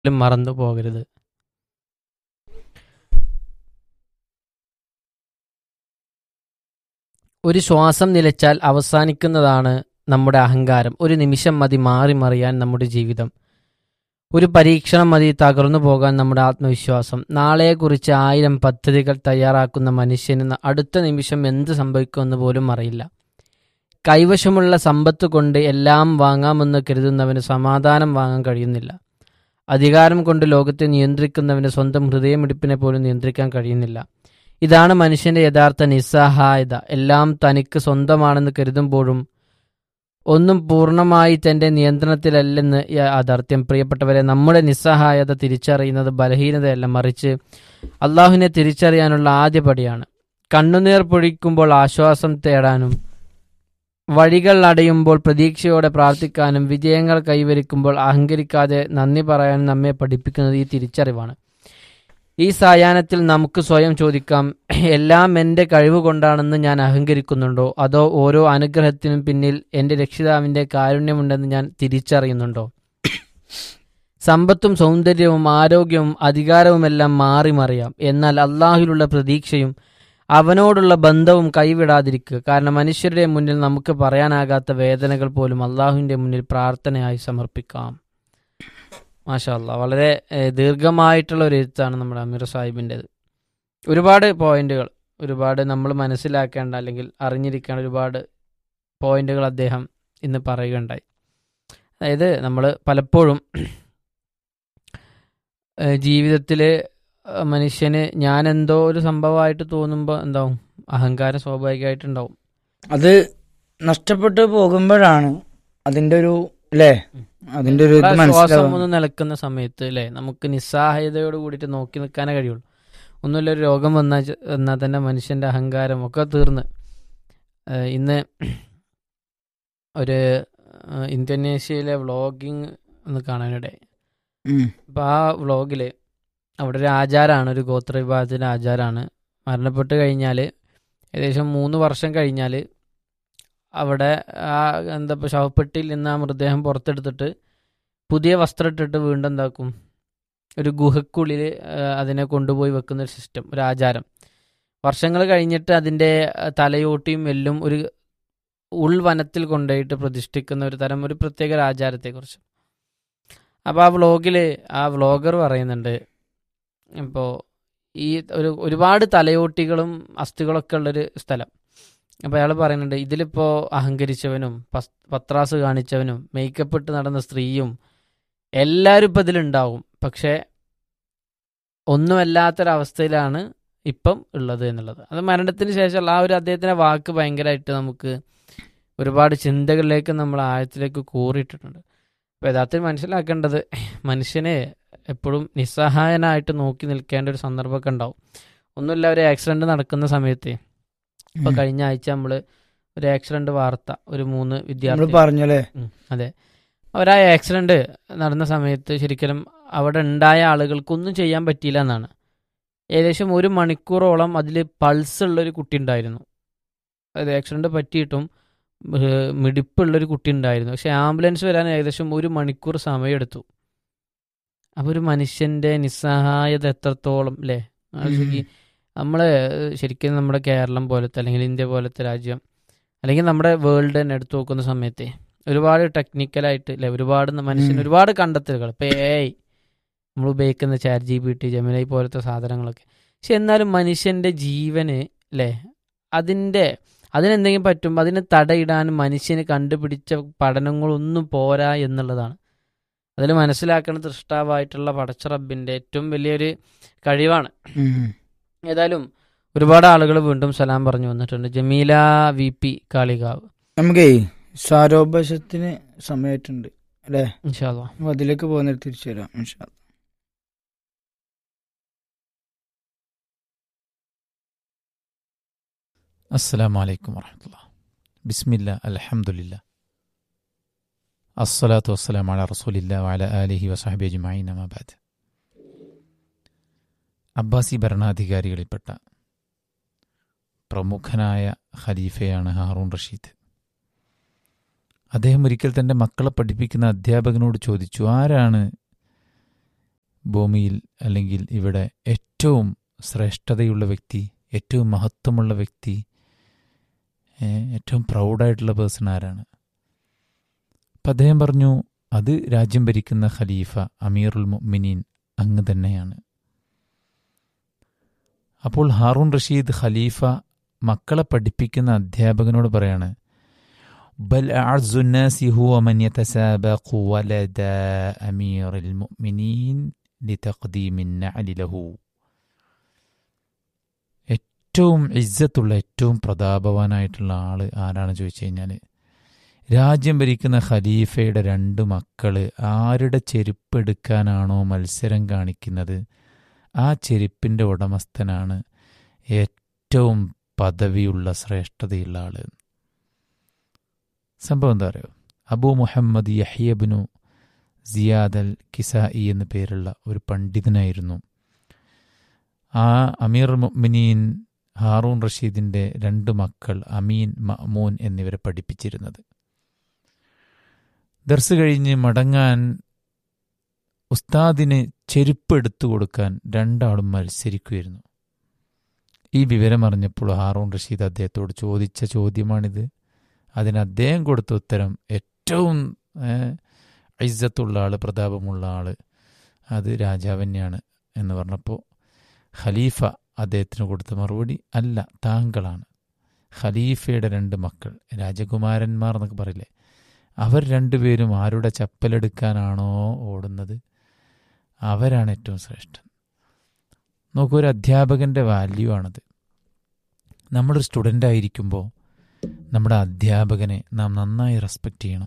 ഒരിക്കലും മറന്നു പോകരുത് ഒരു ശ്വാസം നിലച്ചാൽ അവസാനിക്കുന്നതാണ് നമ്മുടെ അഹങ്കാരം ഒരു നിമിഷം മതി മാറി മറിയാൻ നമ്മുടെ ജീവിതം ഒരു പരീക്ഷണം മതി തകർന്നു പോകാൻ നമ്മുടെ ആത്മവിശ്വാസം നാളെയെക്കുറിച്ച് ആയിരം പദ്ധതികൾ തയ്യാറാക്കുന്ന മനുഷ്യന് ന- അടുത്ത നിമിഷം എന്ത് സംഭവിക്കുമെന്ന് പോലും അറിയില്ല കൈവശമുള്ള സമ്പത്ത് കൊണ്ട് എല്ലാം വാങ്ങാമെന്ന് കരുതുന്നവന് സമാധാനം വാങ്ങാൻ കഴിയുന്നില്ല അധികാരം കൊണ്ട് ലോകത്തെ നിയന്ത്രിക്കുന്നവന് സ്വന്തം ഹൃദയമിടിപ്പിനെ പോലും നിയന്ത്രിക്കാൻ കഴിയുന്നില്ല ഇതാണ് മനുഷ്യന്റെ യഥാർത്ഥ നിസ്സഹായത എല്ലാം തനിക്ക് സ്വന്തമാണെന്ന് കരുതുമ്പോഴും ഒന്നും പൂർണ്ണമായി തന്റെ നിയന്ത്രണത്തിലല്ലെന്ന് യാഥാർത്ഥ്യം പ്രിയപ്പെട്ടവരെ നമ്മുടെ നിസ്സഹായത തിരിച്ചറിയുന്നത് ബലഹീനതയല്ല മറിച്ച് അള്ളാഹുവിനെ തിരിച്ചറിയാനുള്ള ആദ്യ പടിയാണ് കണ്ണുനീർ പൊഴിക്കുമ്പോൾ ആശ്വാസം തേടാനും വഴികൾ അടയുമ്പോൾ പ്രതീക്ഷയോടെ പ്രാർത്ഥിക്കാനും വിജയങ്ങൾ കൈവരിക്കുമ്പോൾ അഹങ്കരിക്കാതെ നന്ദി പറയാനും നമ്മെ പഠിപ്പിക്കുന്നത് ഈ തിരിച്ചറിവാണ് ഈ സായാഹ്നത്തിൽ നമുക്ക് സ്വയം ചോദിക്കാം എല്ലാം എൻ്റെ കഴിവ് കൊണ്ടാണെന്ന് ഞാൻ അഹങ്കരിക്കുന്നുണ്ടോ അതോ ഓരോ അനുഗ്രഹത്തിനും പിന്നിൽ എൻ്റെ രക്ഷിതാവിൻ്റെ കാരുണ്യമുണ്ടെന്ന് ഞാൻ തിരിച്ചറിയുന്നുണ്ടോ സമ്പത്തും സൗന്ദര്യവും ആരോഗ്യവും അധികാരവുമെല്ലാം മാറി മറിയാം എന്നാൽ അള്ളാഹുലുള്ള പ്രതീക്ഷയും അവനോടുള്ള ബന്ധവും കൈവിടാതിരിക്കുക കാരണം മനുഷ്യരുടെ മുന്നിൽ നമുക്ക് പറയാനാകാത്ത വേദനകൾ പോലും അള്ളാഹുവിൻ്റെ മുന്നിൽ പ്രാർത്ഥനയായി സമർപ്പിക്കാം മാഷാ അല്ലാ വളരെ ഏഹ്, ദീർഘമായിട്ടുള്ള ഒരു എഴുത്താണ് നമ്മുടെ അമീർ സാഹിബിൻ്റെത് ഒരുപാട് പോയിന്റുകൾ ഒരുപാട് നമ്മൾ മനസ്സിലാക്കേണ്ട അല്ലെങ്കിൽ അറിഞ്ഞിരിക്കേണ്ട ഒരുപാട് പോയിന്റുകൾ അദ്ദേഹം ഇന്ന് പറയുകയുണ്ടായി അതായത് നമ്മൾ പലപ്പോഴും ജീവിതത്തിൽ മനുഷ്യന് ഞാൻ എന്തോ ഒരു സംഭവമായിട്ട് തോന്നുമ്പോൾ എന്താവും അഹങ്കാരം സ്വാഭാവികമായിട്ടുണ്ടാവും അത് നഷ്ടപ്പെട്ടു പോകുമ്പോഴാണ് അതിന്റെ ഒരു അല്ലേ അതിന്റെ ഒരു ഇത് നമ്മുടെ ശ്വാസം മനസ്സിലാവും ഒന്ന് നിലക്കുന്ന സമയത്ത് അല്ലേ നമുക്ക് നിസ്സഹായതയോട് കൂടിയിട്ട് നോക്കി നിൽക്കാനേ കഴിയുള്ളൂ ഒന്നുമില്ല ഒരു രോഗം വന്നാൽ എന്നാൽ തന്നെ മനുഷ്യന്റെ അഹങ്കാരം ഒക്കെ തീർന്ന് ഏഹ് ഇന്ന് ഒരു ഏഹ് ഇന്തോനേഷ്യയിലെ വ്ളോഗിങ് ഒന്ന് കാണാനിടയായി ഉം. അപ്പോൾ ആ വ്ളോഗിൽ അവിടെ ഒരു ആചാരമാണ് ഒരു ഗോത്ര വിഭാഗത്തിൻ്റെ ആചാരമാണ് മരണപ്പെട്ട് കഴിഞ്ഞാൽ ഏകദേശം മൂന്ന് വർഷം കഴിഞ്ഞാൽ അവിടെ ആ എന്താ ഇപ്പോൾ ശവപ്പെട്ടിയിൽ നിന്ന് ആ മൃതദേഹം പുറത്തെടുത്തിട്ട് പുതിയ വസ്ത്രം ഇട്ടിട്ട് വീണ്ടും എന്താക്കും ഒരു ഗുഹക്കുള്ളിൽ അതിനെ കൊണ്ടുപോയി വെക്കുന്ന ഒരു സിസ്റ്റം ഒരു ആചാരം വർഷങ്ങൾ കഴിഞ്ഞിട്ട് അതിൻ്റെ ആ, തലയോട്ടിയും എല്ലും ഒരു ഉൾവനത്തിൽ കൊണ്ടുപോയിട്ട് പ്രതിഷ്ഠിക്കുന്ന ഒരു തരം ഒരു പ്രത്യേക ഒരു ആചാരത്തെക്കുറിച്ച് അപ്പോൾ ആ വ്ളോഗിൽ ആ വ്ളോഗർ പറയുന്നുണ്ട് ഇപ്പോൾ ഈ ഒരു ഒരുപാട് തലയോട്ടികളും അസ്ഥികളൊക്കെ ഉള്ളൊരു സ്ഥലം അപ്പോൾ അയാൾ പറയുന്നുണ്ട് ഇതിലിപ്പോൾ അഹങ്കരിച്ചവനും പസ് പത്രാസ് കാണിച്ചവനും മേക്കപ്പ് ഇട്ട് നടന്ന സ്ത്രീയും എല്ലാവരും ഇപ്പം ഇതിലുണ്ടാവും പക്ഷേ ഒന്നുമല്ലാത്തൊരവസ്ഥയിലാണ് ഇപ്പം ഉള്ളത് എന്നുള്ളത് അത് മരണത്തിന് ശേഷമുള്ള ആ ഒരു അദ്ദേഹത്തിൻ്റെ വാക്ക് ഭയങ്കരമായിട്ട് നമുക്ക് ഒരുപാട് ചിന്തകളിലേക്ക് നമ്മൾ ആഴത്തിലേക്ക് കൂറിയിട്ടിട്ടുണ്ട് അപ്പോൾ യഥാർത്ഥത്തിൽ മനസ്സിലാക്കേണ്ടത് മനുഷ്യനെ എപ്പോഴും നിസ്സഹായനായിട്ട് നോക്കി നിൽക്കേണ്ട ഒരു സന്ദർഭമൊക്കെ ഉണ്ടാവും ഒന്നുമില്ല ഒരു ആക്സിഡന്റ് നടക്കുന്ന സമയത്ത് ഇപ്പൊ ഉം. കഴിഞ്ഞ ആഴ്ച നമ്മള് ഒരു ആക്സിഡന്റ് വാർത്ത ഒരു മൂന്ന് നമ്മള് വിദ്യാർത്ഥി പറഞ്ഞല്ലേ ഉം, അതെ അവരാ ആക്സിഡന്റ് നടന്ന സമയത്ത് ശരിക്കും അവിടെ ഉണ്ടായ ആളുകൾക്കൊന്നും ചെയ്യാൻ പറ്റിയില്ല എന്നാണ് ഏകദേശം ഒരു മണിക്കൂറോളം അതിൽ പൾസ് ഉള്ള ഒരു കുട്ടി ഉണ്ടായിരുന്നു അതായത് ആക്സിഡന്റ് പറ്റിയിട്ടും ഏഹ്, മിടിപ്പുള്ളൊരു കുട്ടി ഉണ്ടായിരുന്നു പക്ഷെ ആംബുലൻസ് വരാൻ ഏകദേശം ഒരു മണിക്കൂർ സമയമെടുത്തു അപ്പൊ ഒരു മനുഷ്യന്റെ നിസ്സഹായത എത്രത്തോളം അല്ലേ ആലോചിക്ക്. നമ്മള് ശരിക്കും നമ്മുടെ കേരളം പോലത്തെ അല്ലെങ്കിൽ ഇന്ത്യ പോലത്തെ രാജ്യം അല്ലെങ്കിൽ നമ്മുടെ വേൾഡ് തന്നെ എടുത്തു നോക്കുന്ന സമയത്ത് ഒരുപാട് ടെക്നിക്കലായിട്ട് അല്ലെ ഒരുപാട് മനുഷ്യന് ഉം. ഒരുപാട് കണ്ടെത്തലുകൾ ഇപ്പൊ എ നമ്മൾ ഉപയോഗിക്കുന്ന chat G P T Gemini പോലത്തെ സാധനങ്ങളൊക്കെ പക്ഷെ എന്നാലും മനുഷ്യന്റെ ജീവന് അല്ലേ അതിന്റെ അതിനെന്തെങ്കിലും പറ്റുമ്പോൾ അതിന് തടയിടാൻ മനുഷ്യന് കണ്ടുപിടിച്ച പഠനങ്ങളൊന്നും പോരാ എന്നുള്ളതാണ് അതിൽ മനസ്സിലാക്കുന്ന ദൃഷ്ടാവായിട്ടുള്ള പടച്ച റബ്ബിന്റെ ഏറ്റവും വലിയൊരു കഴിവാണ് ഉം. ഏതായാലും ഒരുപാട് ആളുകൾ വീണ്ടും സലാം പറഞ്ഞു വന്നിട്ടുണ്ട് ജമീല വി പി കാളികാവ് നമുക്കേ സാരോപശത്തിന് സമയമായിട്ടുണ്ട് അല്ലേ ഇൻഷാല്ലാ അപ്പൊ അതിലേക്ക് പോകുന്നിട്ട് തിരിച്ചു വരാം ഇൻഷാ അല്ലാ. السلام عليكم ورحمة الله بسم الله الحمد لله الصلاة والسلام على رسول الله وعلى آله وصحبه أجمعين ما بعد അബ്ബാസി ഭരണാധികാരികളിൽപ്പെട്ട പ്രമുഖനായ ഖലീഫയാണ് ഹാറൂൺ റഷീദ് അദ്ദേഹം ഒരിക്കൽ തൻ്റെ മക്കളെ പഠിപ്പിക്കുന്ന അധ്യാപകനോട് ചോദിച്ചു ആരാണ് ഭൂമിയിൽ അല്ലെങ്കിൽ ഇവിടെ ഏറ്റവും ശ്രേഷ്ഠതയുള്ള വ്യക്തി ഏറ്റവും മഹത്വമുള്ള വ്യക്തി ഏ, ഏറ്റവും പ്രൗഡായിട്ടുള്ള പേഴ്സൺ ആരാണ് അപ്പം അദ്ദേഹം പറഞ്ഞു അത് രാജ്യം ഭരിക്കുന്ന ഖലീഫ അമീറുൽ മുഅ്മിനീൻ അങ്ങ് തന്നെയാണ് അപ്പോൾ ഹാറൂൺ റഷീദ് ഖലീഫ മക്കളെ പഠിപ്പിക്കുന്ന അധ്യാപകനോട് പറയാണ് ബൽ അഅ്സു الناس هو من يتسابق ولد أمير المؤمنين لتقديم النعل له ഏറ്റവും ഇജ്ജത്തുള്ള ഏറ്റവും പ്രതാപവാനായിട്ടുള്ള ആള് ആരാണ് ചോദിച്ചു കഴിഞ്ഞാൽ രാജ്യം ഭരിക്കുന്ന ഖലീഫയുടെ രണ്ട് മക്കള് ആരുടെ ചെരുപ്പ് എടുക്കാനാണോ മത്സരം കാണിക്കുന്നത് ആ ചെരുപ്പിൻ്റെ ഉടമസ്ഥനാണ് ഏറ്റവും പദവിയുള്ള ശ്രേഷ്ഠതയുള്ള ആള് സംഭവം എന്താ പറയുക അബു മുഹമ്മദ് യഹിയബിനു സിയാദ് അൽ കിസായി എന്നു പേരുള്ള ഒരു പണ്ഡിതനായിരുന്നു ആ അമീർ മുഅ്മിനീൻ ഹാറൂൺ റഷീദിന്റെ രണ്ട് മക്കൾ അമീൻ മഅമൂൻ എന്നിവരെ പഠിപ്പിച്ചിരുന്നത് ദർസ് കഴിഞ്ഞ് മടങ്ങാൻ ഉസ്താദിന് ചെരുപ്പ് എടുത്തു കൊടുക്കാൻ രണ്ടാളും മത്സരിക്കുമായിരുന്നു ഈ വിവരം അറിഞ്ഞപ്പോൾ ഹാറൂൺ റഷീദ് അദ്ദേഹത്തോട് ചോദിച്ച ചോദ്യമാണിത് അതിന് അദ്ദേഹം കൊടുത്ത ഉത്തരം ഏറ്റവും ഇജ്ജത്തുള്ള ആള് പ്രതാപമുള്ള ആള് അത് രാജാവ് തന്നെയാണ് എന്ന് പറഞ്ഞപ്പോൾ ഖലീഫ അദ്ദേഹത്തിന് കൊടുത്ത മറുപടി അല്ല താങ്കളാണ് ഖലീഫയുടെ രണ്ട് മക്കൾ രാജകുമാരന്മാർ എന്നൊക്കെ പറയില്ലേ അവർ രണ്ടുപേരും ആരുടെ ചപ്പലെടുക്കാനാണോ ഓടുന്നത് അവരാണ് ഏറ്റവും ശ്രേഷ്ഠൻ നോക്കൂ ഒരു അധ്യാപകൻ്റെ വാല്യൂ ആണത് നമ്മളൊരു സ്റ്റുഡൻ്റ് ആയിരിക്കുമ്പോൾ നമ്മുടെ അധ്യാപകനെ നാം നന്നായി റെസ്പെക്റ്റ് ചെയ്യണം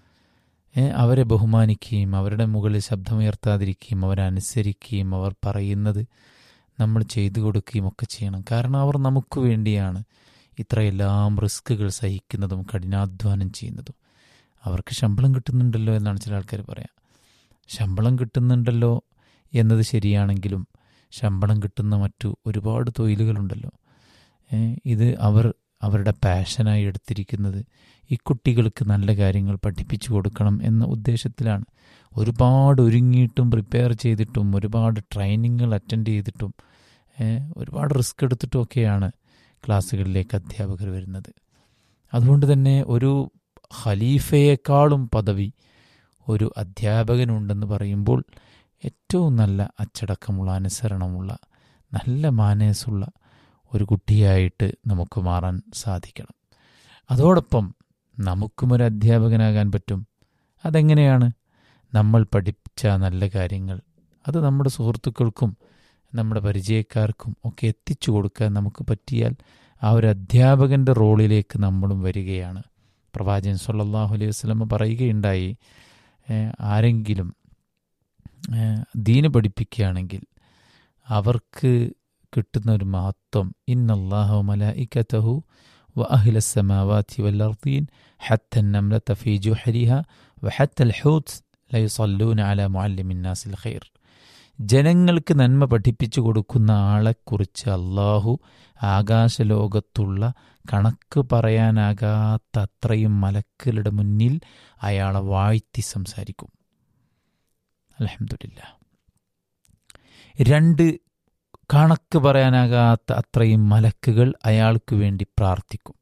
ഏ, അവരെ ബഹുമാനിക്കുകയും അവരുടെ മുകളിൽ ശബ്ദമുയർത്താതിരിക്കുകയും അവരെ അനുസരിക്കുകയും അവർ പറയുന്നത് നമ്മൾ ചെയ്തു കൊടുക്കുകയും ഒക്കെ ചെയ്യണം കാരണം അവർ നമുക്ക് വേണ്ടിയാണ് ഇത്രയെല്ലാം റിസ്കുകൾ സഹിക്കുന്നതും കഠിനാധ്വാനം ചെയ്യുന്നതും അവർക്ക് ശമ്പളം കിട്ടുന്നുണ്ടല്ലോ എന്നാണ് ചില ആൾക്കാർ പറയാം ശമ്പളം കിട്ടുന്നുണ്ടല്ലോ എന്നത് ശരിയാണെങ്കിലും ശമ്പളം കിട്ടുന്ന മറ്റു ഒരുപാട് തൊഴിലുകളുണ്ടല്ലോ ഏ, ഇത് അവർ അവരുടെ പാഷനായി എടുത്തിരിക്കുന്നത് ഈ കുട്ടികൾക്ക് നല്ല കാര്യങ്ങൾ പഠിപ്പിച്ചു കൊടുക്കണം എന്ന ഉദ്ദേശത്തിലാണ് ഒരുപാട് ഒരുങ്ങിയിട്ടും പ്രിപ്പയർ ചെയ്തിട്ടും ഒരുപാട് ട്രെയിനിങ്ങുകൾ അറ്റൻഡ് ചെയ്തിട്ടും ഏ, ഒരുപാട് റിസ്ക് എടുത്തിട്ടും ഒക്കെയാണ് ക്ലാസ്സുകളിലേക്ക് അധ്യാപകർ വരുന്നത് അതുകൊണ്ട് തന്നെ ഒരു ഖലീഫയേക്കാളും പദവി ഒരു അധ്യാപകനുണ്ടെന്ന് പറയുമ്പോൾ ഏറ്റവും നല്ല അച്ചടക്കമുള്ള അനുസരണമുള്ള നല്ല മാനേസുള്ള ഒരു കുട്ടിയായിട്ട് നമുക്ക് മാറാൻ സാധിക്കണം അതോടൊപ്പം നമുക്കും ഒരു അധ്യാപകനാകാൻ പറ്റും അതെങ്ങനെയാണ് നമ്മൾ പഠിച്ച നല്ല കാര്യങ്ങൾ അത് നമ്മുടെ സുഹൃത്തുക്കൾക്കും നമ്മുടെ പരിചയക്കാർക്കും ഒക്കെ എത്തിച്ചു കൊടുക്കാൻ നമുക്ക് പറ്റിയാൽ ആ ഒരു അധ്യാപകൻ്റെ റോളിലേക്ക് നമ്മളും വരികയാണ് പ്രവാചകൻ സല്ലല്ലാഹു അലൈഹി വസല്ലമ പറയുകയുണ്ടായി ഏഹ്, ആരെങ്കിലും ഏഹ്, ദീന് പഠിപ്പിക്കുകയാണെങ്കിൽ അവർക്ക് കിട്ടുന്ന ഒരു മഹത്വം ഇന്നല്ലാഹു മലായിക്കത്തഹു وأهل السماوات والأرضين حتى النملة في جحرها وحتى الحوت لا يصلون على معلم الناس الخير ജനങ്ങൾക്ക് നന്മ പഠിപ്പിച്ചു കൊടുക്കുന്ന ആളെക്കുറിച്ച് അള്ളാഹു ആകാശലോകത്തുള്ള കണക്ക് പറയാനാകാത്ത അത്രയും മലക്കുകളുടെ മുന്നിൽ അയാളെ വാഴ്ത്തി സംസാരിക്കും അലഹമില്ല രണ്ട് കണക്ക് പറയാനാകാത്ത അത്രയും മലക്കുകൾ അയാൾക്ക് വേണ്ടി പ്രാർത്ഥിക്കും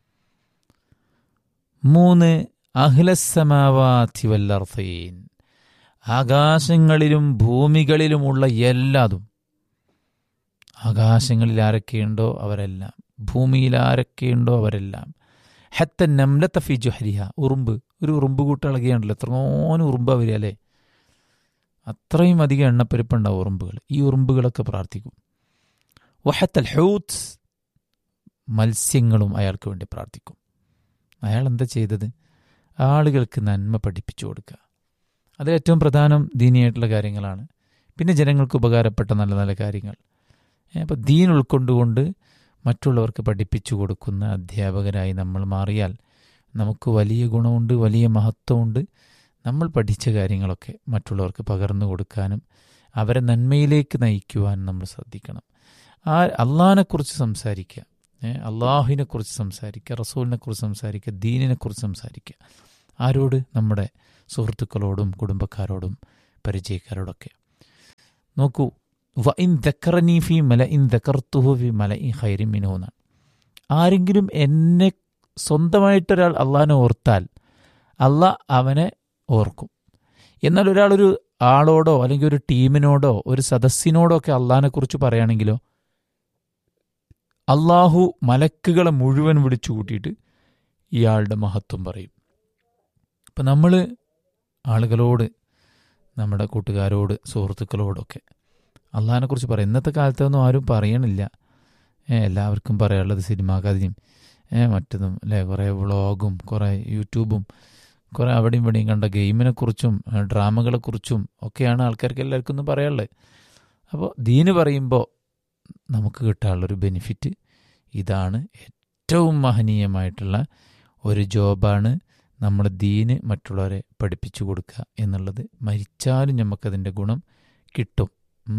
മൂന്ന് അഖിലസമാവാത്തി വല്ലർത്തീൻ ആകാശങ്ങളിലും ഭൂമികളിലുമുള്ള എല്ലാതും ആകാശങ്ങളിൽ ആരൊക്കെയുണ്ടോ അവരെല്ലാം ഭൂമിയിൽ ആരൊക്കെയുണ്ടോ അവരെല്ലാം ഹത്ത നംലത്ത ഫി ജുഹരിഹ ഉറുമ്പ് ഒരു ഉറുമ്പ് കൂട്ടിളകിയാണല്ലോ എത്രയോനും ഉറുമ്പ് വരിക അല്ലേ അത്രയും അധികം എണ്ണപ്പെരുപ്പുണ്ടാവും ഉറുമ്പുകൾ ഈ ഉറുമ്പുകളൊക്കെ പ്രാർത്ഥിക്കും വഹത്തൽ ഹൂത്ത് മത്സ്യങ്ങളും അയാൾക്ക് വേണ്ടി പ്രാർത്ഥിക്കും അയാൾ എന്താ ചെയ്തത് ആളുകൾക്ക് നന്മ പഠിപ്പിച്ചു കൊടുക്കുക അത് ഏറ്റവും പ്രധാനം ദീനിയായിട്ടുള്ള കാര്യങ്ങളാണ് പിന്നെ ജനങ്ങൾക്ക് ഉപകാരപ്പെട്ട നല്ല നല്ല കാര്യങ്ങൾ അപ്പോൾ ദീൻ ഉൾക്കൊണ്ടുകൊണ്ട് മറ്റുള്ളവർക്ക് പഠിപ്പിച്ചു കൊടുക്കുന്ന അധ്യാപകരായി നമ്മൾ മാറിയാൽ നമുക്ക് വലിയ ഗുണമുണ്ട് വലിയ മഹത്വമുണ്ട് നമ്മൾ പഠിച്ച കാര്യങ്ങളൊക്കെ മറ്റുള്ളവർക്ക് പകർന്നു കൊടുക്കാനും അവരെ നന്മയിലേക്ക് നയിക്കുവാനും നമ്മൾ ശ്രദ്ധിക്കണം ആ അള്ളാഹിനെക്കുറിച്ച് സംസാരിക്കുക അള്ളാഹുവിനെ കുറിച്ച് സംസാരിക്കുക റസൂലിനെ കുറിച്ച് സംസാരിക്കുക ദീനിനെ കുറിച്ച് സംസാരിക്കുക ആരോട് നമ്മുടെ സുഹൃത്തുക്കളോടും കുടുംബക്കാരോടും പരിചയക്കാരോടൊക്കെ നോക്കൂ വ ഇൻ ദക്കറനി ഫി മല ഇൻ ദക്കർത്തുഹു ഫി മല ഇൻ ഹൈരി മിനു എന്നാണ് ആരെങ്കിലും എന്നെ സ്വന്തമായിട്ടൊരാൾ അള്ളാഹിനെ ഓർത്താൽ അള്ളാഹ് അവനെ ഓർക്കും എന്നാൽ ഒരാളൊരു ആളോടോ അല്ലെങ്കിൽ ഒരു ടീമിനോടോ ഒരു സദസ്സിനോടോ ഒക്കെ അള്ളാഹിനെ കുറിച്ച് പറയുകയാണെങ്കിലോ അള്ളാഹു മലക്കുകളെ മുഴുവൻ വിളിച്ചു കൂട്ടിയിട്ട് ഇയാളുടെ മഹത്വം പറയും അപ്പം നമ്മൾ ആളുകളോട് നമ്മുടെ കൂട്ടുകാരോട് സുഹൃത്തുക്കളോടൊക്കെ അള്ളാഹിനെ കുറിച്ച് പറയും ഇന്നത്തെ കാലത്തൊന്നും ആരും പറയണില്ല ഏ, എല്ലാവർക്കും പറയാനുള്ളത് സിനിമാ കഥയും ഏ, മറ്റതും അല്ലേ കുറേ വ്ളോഗും കുറേ യൂട്യൂബും കുറേ അവിടെയും ഇവിടെയും കണ്ട ഗെയിമിനെ കുറിച്ചും ഡ്രാമകളെ കുറിച്ചും ഒക്കെയാണ് ആൾക്കാർക്ക് എല്ലാവർക്കും ഒന്നും പറയാനുള്ളത് അപ്പോൾ ദീന് പറയുമ്പോൾ നമുക്ക് കിട്ടാനുള്ളൊരു ബെനിഫിറ്റ് ഇതാണ് ഏറ്റവും മഹനീയമായിട്ടുള്ള ഒരു ജോബാണ് നമ്മൾ ദീന് മറ്റുള്ളവരെ പഠിപ്പിച്ചു കൊടുക്കുക എന്നുള്ളത് മരിച്ചാലും നമുക്കതിൻ്റെ ഗുണം കിട്ടും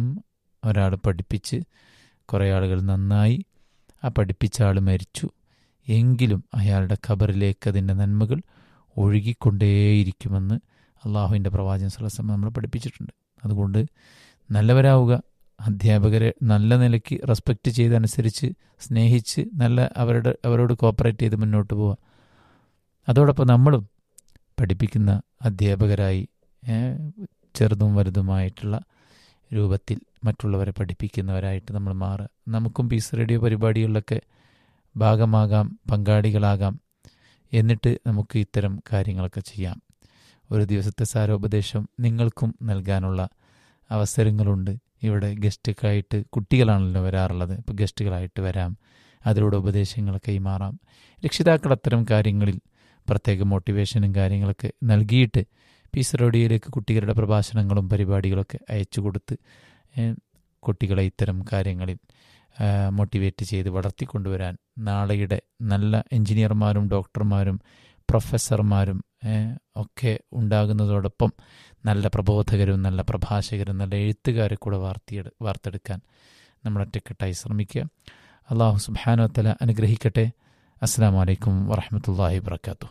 ഒരാൾ പഠിപ്പിച്ച് കുറേ ആളുകൾ നന്നായി ആ പഠിപ്പിച്ച ആൾ മരിച്ചു എങ്കിലും അയാളുടെ ഖബറിലേക്ക് അതിൻ്റെ നന്മകൾ ഒഴുകിക്കൊണ്ടേയിരിക്കുമെന്ന് അള്ളാഹുവിൻ്റെ പ്രവാചകൻ സലസം നമ്മളെ പഠിപ്പിച്ചിട്ടുണ്ട് അതുകൊണ്ട് നല്ലവരാവുക അധ്യാപകരെ നല്ല നിലയ്ക്ക് റെസ്പെക്റ്റ് ചെയ്തനുസരിച്ച് സ്നേഹിച്ച് നല്ല അവരുടെ അവരോട് കോപ്പറേറ്റ് ചെയ്ത് മുന്നോട്ട് പോവുക അതോടൊപ്പം നമ്മളും പഠിപ്പിക്കുന്ന അധ്യാപകരായി ഏ, ചെറുതും വലുതുമായിട്ടുള്ള രൂപത്തിൽ മറ്റുള്ളവരെ പഠിപ്പിക്കുന്നവരായിട്ട് നമ്മൾ മാറുക നമുക്കും പീസ് റേഡിയോ പരിപാടികളിലൊക്കെ ഭാഗമാകാം പങ്കാളികളാകാം എന്നിട്ട് നമുക്ക് ഇത്തരം കാര്യങ്ങളൊക്കെ ചെയ്യാം ഒരു ദിവസത്തെ സാരോപദേശം നിങ്ങൾക്കും നൽകാനുള്ള അവസരങ്ങളുണ്ട് ഇവിടെ ഗസ്റ്റുകളായിട്ട് കുട്ടികളാണല്ലോ വരാറുള്ളത് ഇപ്പോൾ ഗസ്റ്റുകളായിട്ട് വരാം അതിലൂടെ ഉപദേശങ്ങൾ കൈമാറാം രക്ഷിതാക്കൾ അത്തരം കാര്യങ്ങളിൽ പ്രത്യേക മോട്ടിവേഷനും കാര്യങ്ങളൊക്കെ നൽകിയിട്ട് പീസ് റേഡിയോയിലേക്ക് കുട്ടികളുടെ പ്രഭാഷണങ്ങളും പരിപാടികളൊക്കെ അയച്ചു കൊടുത്ത് ഏഹ്, കുട്ടികളെ ഇത്തരം കാര്യങ്ങളിൽ മോട്ടിവേറ്റ് ചെയ്ത് വളർത്തിക്കൊണ്ടുവരാൻ നാളെയുടെ നല്ല എഞ്ചിനീയർമാരും ഡോക്ടർമാരും പ്രൊഫസർമാരും ഏഹ്, ഒക്കെ ഉണ്ടാകുന്നതോടൊപ്പം നല്ല പ്രബോധകരും നല്ല പ്രഭാഷകരും നല്ല എഴുത്തുകാരെ കൂടെ വാർത്തിയെടു വാർത്തെടുക്കാൻ നമ്മൾ ഒറ്റക്കെട്ടായി ശ്രമിക്കുക അള്ളാഹു സുബാനോത്തല അനുഗ്രഹിക്കട്ടെ അസ്സാം വലൈക്കും വറഹമത്തല്ലാഹി വർക്കാത്തു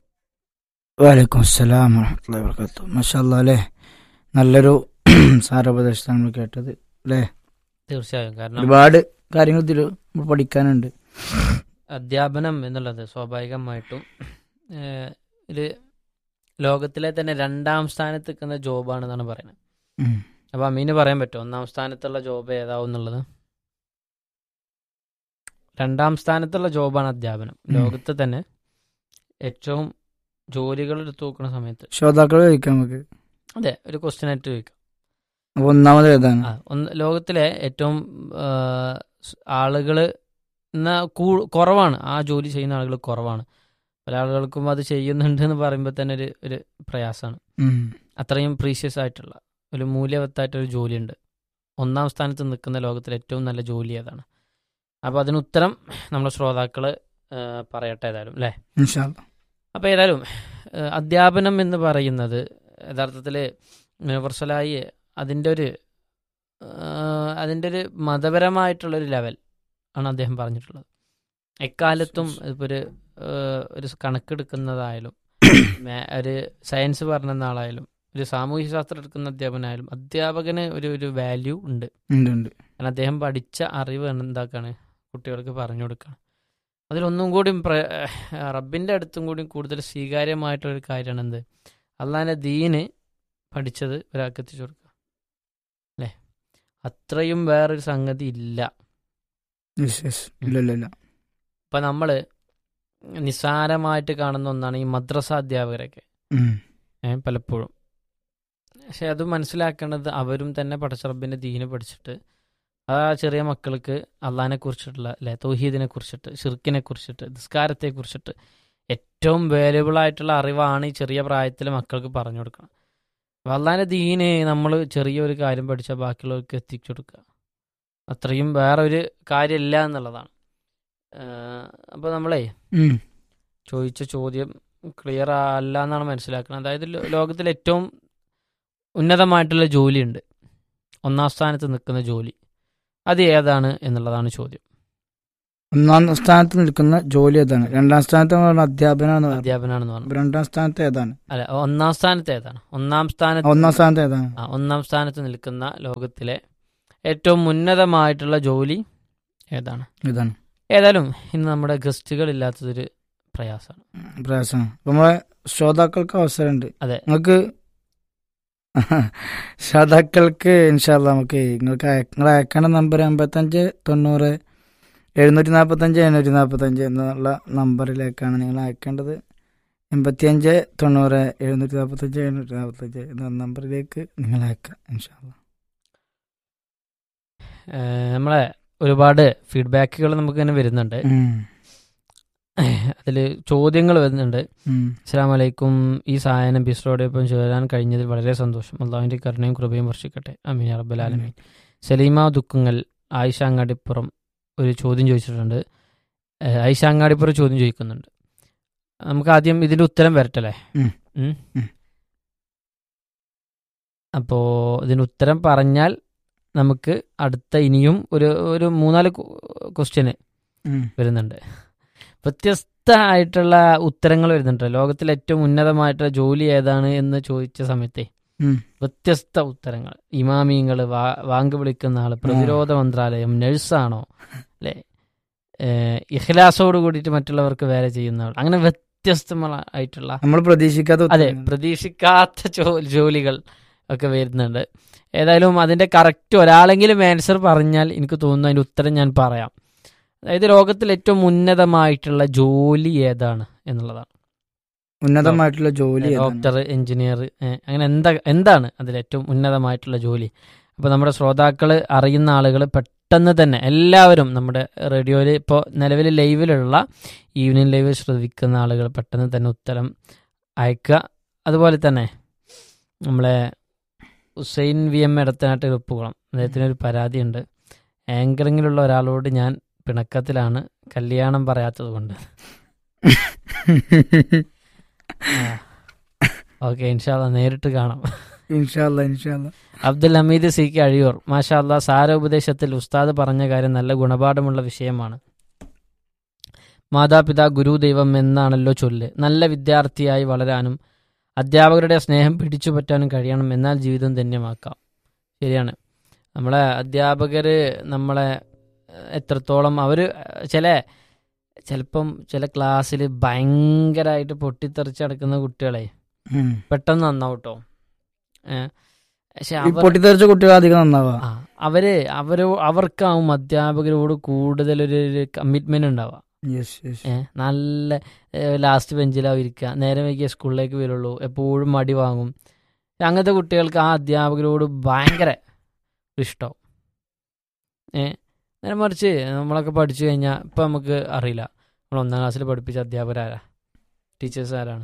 വലൈക്കും അസ്സലാം വറഹമത്തുള്ളാഹി വബറകാതുഹു മാഷാല്ലാ അല്ലേ നല്ലൊരു സാരോപദേശത്താണ് നമ്മൾ കേട്ടത് അല്ലേ തീർച്ചയായും കാരണം ഒരുപാട് കാര്യങ്ങൾ ഇതിൽ നമ്മൾ പഠിക്കാനുണ്ട് അധ്യാപനം എന്നുള്ളത് സ്വാഭാവികമായിട്ടും ഏഹ്, ഒരു ലോകത്തിലെ തന്നെ രണ്ടാം സ്ഥാനത്ത് നിൽക്കുന്ന ജോബാണെന്നാണ് പറയുന്നത് ഉം. അപ്പൊ അമീന് പറയാൻ പറ്റുമോ ഒന്നാം സ്ഥാനത്തുള്ള ജോബ് ഏതാവും എന്നുള്ളത് രണ്ടാം സ്ഥാനത്തുള്ള ജോബാണ് അധ്യാപനം ഉം. ലോകത്ത് തന്നെ ഏറ്റവും ജോലികൾ എടുത്തു നോക്കുന്ന സമയത്ത് ശ്രോതാക്കൾ ചോദിക്കാം നമുക്ക് അതെ ഒരു ക്വസ്റ്റ്യൻ ആയിട്ട് ചോദിക്കാം അപ്പൊ ഒന്നാമത് ഏതാണ് ആ, ഒന്ന് ലോകത്തിലെ ഏറ്റവും ആളുകൾ എന്നാ കൂ കുറവാണ് ആ ജോലി ചെയ്യുന്ന ആളുകൾ കുറവാണ് പല ആളുകൾക്കും അത് ചെയ്യുന്നുണ്ട് എന്ന് പറയുമ്പോൾ തന്നെ ഒരു ഒരു പ്രയാസമാണ് ഉം. അത്രയും പ്രീഷ്യസ് ആയിട്ടുള്ള ഒരു മൂല്യവത്തായിട്ടൊരു ജോലിയുണ്ട് ഒന്നാം സ്ഥാനത്ത് നിൽക്കുന്ന ലോകത്തിലെ ഏറ്റവും നല്ല ജോലി ഏതാണ് അപ്പോൾ അതിന് ഉത്തരം നമ്മുടെ ശ്രോതാക്കൾ പറയട്ടെ ഏതായാലും അല്ലേ ഇൻഷാ അല്ലാ. അപ്പോൾ ഏതായാലും ഏഹ്, അധ്യാപനം എന്ന് പറയുന്നത് യഥാർത്ഥത്തിൽ യൂണിവേഴ്സലായി അതിൻ്റെ ഒരു ഏഹ്, അതിൻ്റെ ഒരു മതപരമായിട്ടുള്ളൊരു ലെവൽ ആണ് അദ്ദേഹം പറഞ്ഞിട്ടുള്ളത് എക്കാലത്തും ഇപ്പോൾ ഒരു ഏഹ്, ഒരു കണക്കെടുക്കുന്നതായാലും മേ- ഒരു സയൻസ് പറഞ്ഞ ആളായാലും ഒരു സാമൂഹ്യ ശാസ്ത്രം എടുക്കുന്ന അധ്യാപനായാലും അധ്യാപകന് ഒരു ഒരു വാല്യൂ ഉണ്ട് ഉണ്ട് ഉണ്ട് കാരണം അദ്ദേഹം പഠിച്ച അറിവ് എന്താക്കാണ് കുട്ടികൾക്ക് പറഞ്ഞു കൊടുക്കണം അതിലൊന്നും കൂടി പ്ര- റബ്ബിൻ്റെ അടുത്തും കൂടി കൂടുതൽ സ്വീകാര്യമായിട്ടുള്ളൊരു കാര്യമാണ് എന്ത് അള്ളാഹിൻ്റെ ദീന് പഠിച്ചത് ഒരാൾക്ക് എത്തിച്ചു കൊടുക്കുക അല്ലേ അത്രയും വേറൊരു സംഗതി ഇല്ല Yes, yes. ഇല്ല ഇല്ല ഇല്ല ഇപ്പം നമ്മൾ നിസ്സാരമായിട്ട് കാണുന്ന ഒന്നാണ് ഈ മദ്രസ അധ്യാപകരൊക്കെ ഉം. ഏ, പലപ്പോഴും പക്ഷെ അത് മനസ്സിലാക്കേണ്ടത് അവരും തന്നെ പടച്ചറബിൻ്റെ ദീന് പഠിച്ചിട്ട് ആ ചെറിയ മക്കൾക്ക് അള്ളഹാനെ കുറിച്ചിട്ടുള്ള അല്ലെ തൗഹീദിനെ കുറിച്ചിട്ട് ഷിർക്കിനെ കുറിച്ചിട്ട് നിസ്കാരത്തെ കുറിച്ചിട്ട് ഏറ്റവും വാല്യുബിൾ ആയിട്ടുള്ള അറിവാണ് ഈ ചെറിയ പ്രായത്തിൽ മക്കൾക്ക് പറഞ്ഞു കൊടുക്കണം അപ്പോൾ അള്ളാഹിൻ്റെ ദീന് നമ്മൾ ചെറിയൊരു കാര്യം പഠിച്ചാൽ ബാക്കിയുള്ളവർക്ക് എത്തിച്ചു കൊടുക്കുക അത്രയും വേറെ ഒരു കാര്യമില്ല എന്നുള്ളതാണ് അപ്പോൾ നമ്മളെ ഉം. ചോദിച്ച ചോദ്യം ക്ലിയർ അല്ല എന്നാണ് മനസ്സിലാക്കുന്നത് അതായത് ലോ- ലോകത്തിൽ ഏറ്റവും ഉന്നതമായിട്ടുള്ള ജോലിയുണ്ട് ഒന്നാം സ്ഥാനത്ത് നിൽക്കുന്ന ജോലി അത് ഏതാണ് എന്നുള്ളതാണ് ചോദ്യം ഒന്നാം സ്ഥാനത്ത് നിൽക്കുന്ന ജോലി ഏതാണ് രണ്ടാം സ്ഥാനത്ത് പറഞ്ഞ അധ്യാപനാന്ന് പറഞ്ഞു അധ്യാപനാണെന്ന് പറഞ്ഞു രണ്ടാം സ്ഥാനത്ത് ഏതാണ് അല്ല ഒന്നാം സ്ഥാനത്ത് ഏതാണ് ഒന്നാം സ്ഥാനത്ത് ഒന്നാം സ്ഥാനത്ത് ഏതാണ് ആ, ഒന്നാം സ്ഥാനത്ത് നിൽക്കുന്ന ലോകത്തിലെ ഏറ്റവും ഉന്നതമായിട്ടുള്ള ജോലി ഏതാണ് ഇതാണ് ഏതായാലും ഇന്ന് നമ്മുടെ ഗസ്റ്റുകൾ ഇല്ലാത്തതൊരു പ്രയാസമാണ് പ്രയാസമാണ് അപ്പൊ നമ്മളെ ശ്രോതാക്കൾക്ക് അവസരമുണ്ട് അതെ. നിങ്ങൾക്ക് ശ്രോതാക്കൾക്ക് ഇൻഷാല്ല നമുക്ക് നിങ്ങൾക്ക് അയ- നിങ്ങൾ അയക്കേണ്ട നമ്പർ എൺപത്തഞ്ച് തൊണ്ണൂറ് എഴുന്നൂറ്റി നാൽപ്പത്തഞ്ച് എഴുന്നൂറ്റി നാൽപ്പത്തഞ്ച് എന്നുള്ള നമ്പറിലേക്കാണ് നിങ്ങൾ അയക്കേണ്ടത് എൺപത്തിയഞ്ച് തൊണ്ണൂറ് എഴുന്നൂറ്റി നാൽപ്പത്തഞ്ച് എഴുന്നൂറ്റി നാൽപ്പത്തഞ്ച് എന്ന നമ്പറിലേക്ക് നിങ്ങൾ അയക്കാം ഇൻഷാല്ല ഏഹ് നമ്മളെ ഒരുപാട് ഫീഡ്ബാക്കുകൾ നമുക്ക് ഇങ്ങനെ വരുന്നുണ്ട് അതിൽ ചോദ്യങ്ങൾ വരുന്നുണ്ട് അസ്സാം വലൈക്കും ഈ സായനം ബിസ്രോടൊപ്പം ചേരാൻ കഴിഞ്ഞതിൽ വളരെ സന്തോഷം അള്ളാഹുവിൻ്റെ കരുണയും കൃപയും വർഷിക്കട്ടെ അമീൻ റബ്ബലാലമീൻ സലീമ ദുഃഖങ്ങൾ ആയിഷ അങ്ങാടിപ്പുറം ഒരു ചോദ്യം ചോദിച്ചിട്ടുണ്ട് ഏഹ് ആയിഷ അങ്ങാടിപ്പുറം ചോദ്യം ചോദിക്കുന്നുണ്ട് നമുക്ക് ആദ്യം ഇതിൻ്റെ ഉത്തരം വരട്ടല്ലേ ഉം. ഉം? ഉം. അപ്പോൾ ഇതിന് ഉത്തരം പറഞ്ഞാൽ നമുക്ക് അടുത്ത ഇനിയും ഒരു ഒരു മൂന്നാല് ക്വസ്റ്റ്യന് വരുന്നുണ്ട് വ്യത്യസ്തമായിട്ടുള്ള ഉത്തരങ്ങൾ വരുന്നുണ്ട് ലോകത്തിലെ ഏറ്റവും ഉന്നതമായിട്ടുള്ള ജോലി ഏതാണ് എന്ന് ചോദിച്ച സമയത്തെ ഉം. വ്യത്യസ്ത ഉത്തരങ്ങൾ ഇമാമിയങ്ങൾ വാ വാങ്ക് വിളിക്കുന്ന ആള് പ്രതിരോധ മന്ത്രാലയം നഴ്സാണോ അല്ലെ ഇഖ്ലാസോട് കൂടിയിട്ട് മറ്റുള്ളവർക്ക് വേറെ ചെയ്യുന്ന ആൾ അങ്ങനെ വ്യത്യസ്തമായിട്ടുള്ള നമ്മൾ പ്രതീക്ഷിക്കാത്ത അതെ ഉത്തരങ്ങൾ. പ്രതീക്ഷിക്കാത്ത ജോ- ജോലികൾ ഒക്കെ വരുന്നുണ്ട് ഏതായാലും അതിന്റെ കറക്റ്റ് ഒരാളെങ്കിലും ആൻസർ പറഞ്ഞാൽ എനിക്ക് തോന്നുന്നു അതിന്റെ ഉത്തരം ഞാൻ പറയാം അതായത് ലോകത്തിൽ ഏറ്റവും ഉന്നതമായിട്ടുള്ള ജോലി ഏതാണ് എന്നുള്ളതാണ് ഉന്നതമായിട്ടുള്ള ജോലി ഏതാണ്? ഡോക്ടർ എഞ്ചിനീയർ അങ്ങനെ എന്താ എന്താണ് അതിൽ ഏറ്റവും ഉന്നതമായിട്ടുള്ള ജോലി അപ്പോൾ നമ്മുടെ ശ്രോതാക്കൾ അറിയുന്ന ആളുകൾ പെട്ടെന്ന് തന്നെ എല്ലാവരും നമ്മുടെ റേഡിയോയിൽ ഇപ്പോൾ നിലവിൽ ലൈവിലുള്ള ഈവനിങ് ലൈവ് ശ്രദ്ധിക്കുന്ന ആളുകൾ പെട്ടെന്ന് തന്നെ ഉത്തരം അയക്കുക അതുപോലെ തന്നെ നമ്മളെ ഹുസൈൻ വി എം ഇടത്തനാട്ട് ഉപ്പുകുളം അദ്ദേഹത്തിന് ഒരു പരാതിയുണ്ട് ആങ്കറിങ്ങിലുള്ള ഒരാളോട് ഞാൻ പിണക്കത്തിലാണ് കല്യാണം പറയാത്തത് കൊണ്ട് ഓക്കെ ഇൻഷാല്ല നേരിട്ട് കാണാം ഇൻഷാല്ല ഇൻഷാല്ല അബ്ദുൽ ഹമീദ് സി കെ അഴിയൂർ മാഷാ അല്ലാ സാരോപദേശത്തിൽ ഉസ്താദ് പറഞ്ഞ കാര്യം നല്ല ഗുണപാഠമുള്ള വിഷയമാണ് മാതാപിതാ ഗുരു ദൈവം എന്നാണല്ലോ ചൊല്ല് നല്ല വിദ്യാർത്ഥിയായി വളരാനും അധ്യാപകരുടെ സ്നേഹം പിടിച്ചു പറ്റാനും കഴിയണം എന്നാൽ ജീവിതം ധന്യമാക്കാം ശരിയാണ് നമ്മളെ അധ്യാപകർ നമ്മളെ ഏഹ്, എത്രത്തോളം അവർ ചില ചിലപ്പം ചില ക്ലാസ്സിൽ ഭയങ്കരമായിട്ട് പൊട്ടിത്തെറിച്ച് നടക്കുന്ന കുട്ടികളെ ഉം. പെട്ടെന്ന് നന്നാവട്ടോ ഏഹ് പക്ഷെ ഈ അവർ പൊട്ടിത്തെറിച്ച കുട്ടികൾ അധികം നന്നാവുക ആ അവര് അവരോ അവർക്കാവും അധ്യാപകരോട് കൂടുതലൊരു കമ്മിറ്റ്മെന്റ് ഉണ്ടാവുക യെസ് യെസ് ഏഹ് നല്ല ലാസ്റ്റ് ബെഞ്ചിലാവും ഇരിക്കുക നേരെ വൈകിയ സ്കൂളിലേക്ക് വരുള്ളൂ എപ്പോഴും മടി വാങ്ങും അങ്ങനത്തെ കുട്ടികൾക്ക് ആ അധ്യാപകരോട് ഭയങ്കര ഇഷ്ടമാവും ഏഹ് നേരെ മറിച്ച് നമ്മളൊക്കെ പഠിച്ചു കഴിഞ്ഞാൽ ഇപ്പം നമുക്ക് അറിയില്ല നമ്മൾ ഒന്നാം ക്ലാസ്സിൽ പഠിപ്പിച്ച അധ്യാപകരാരാ ടീച്ചേഴ്സ് ആരാണ്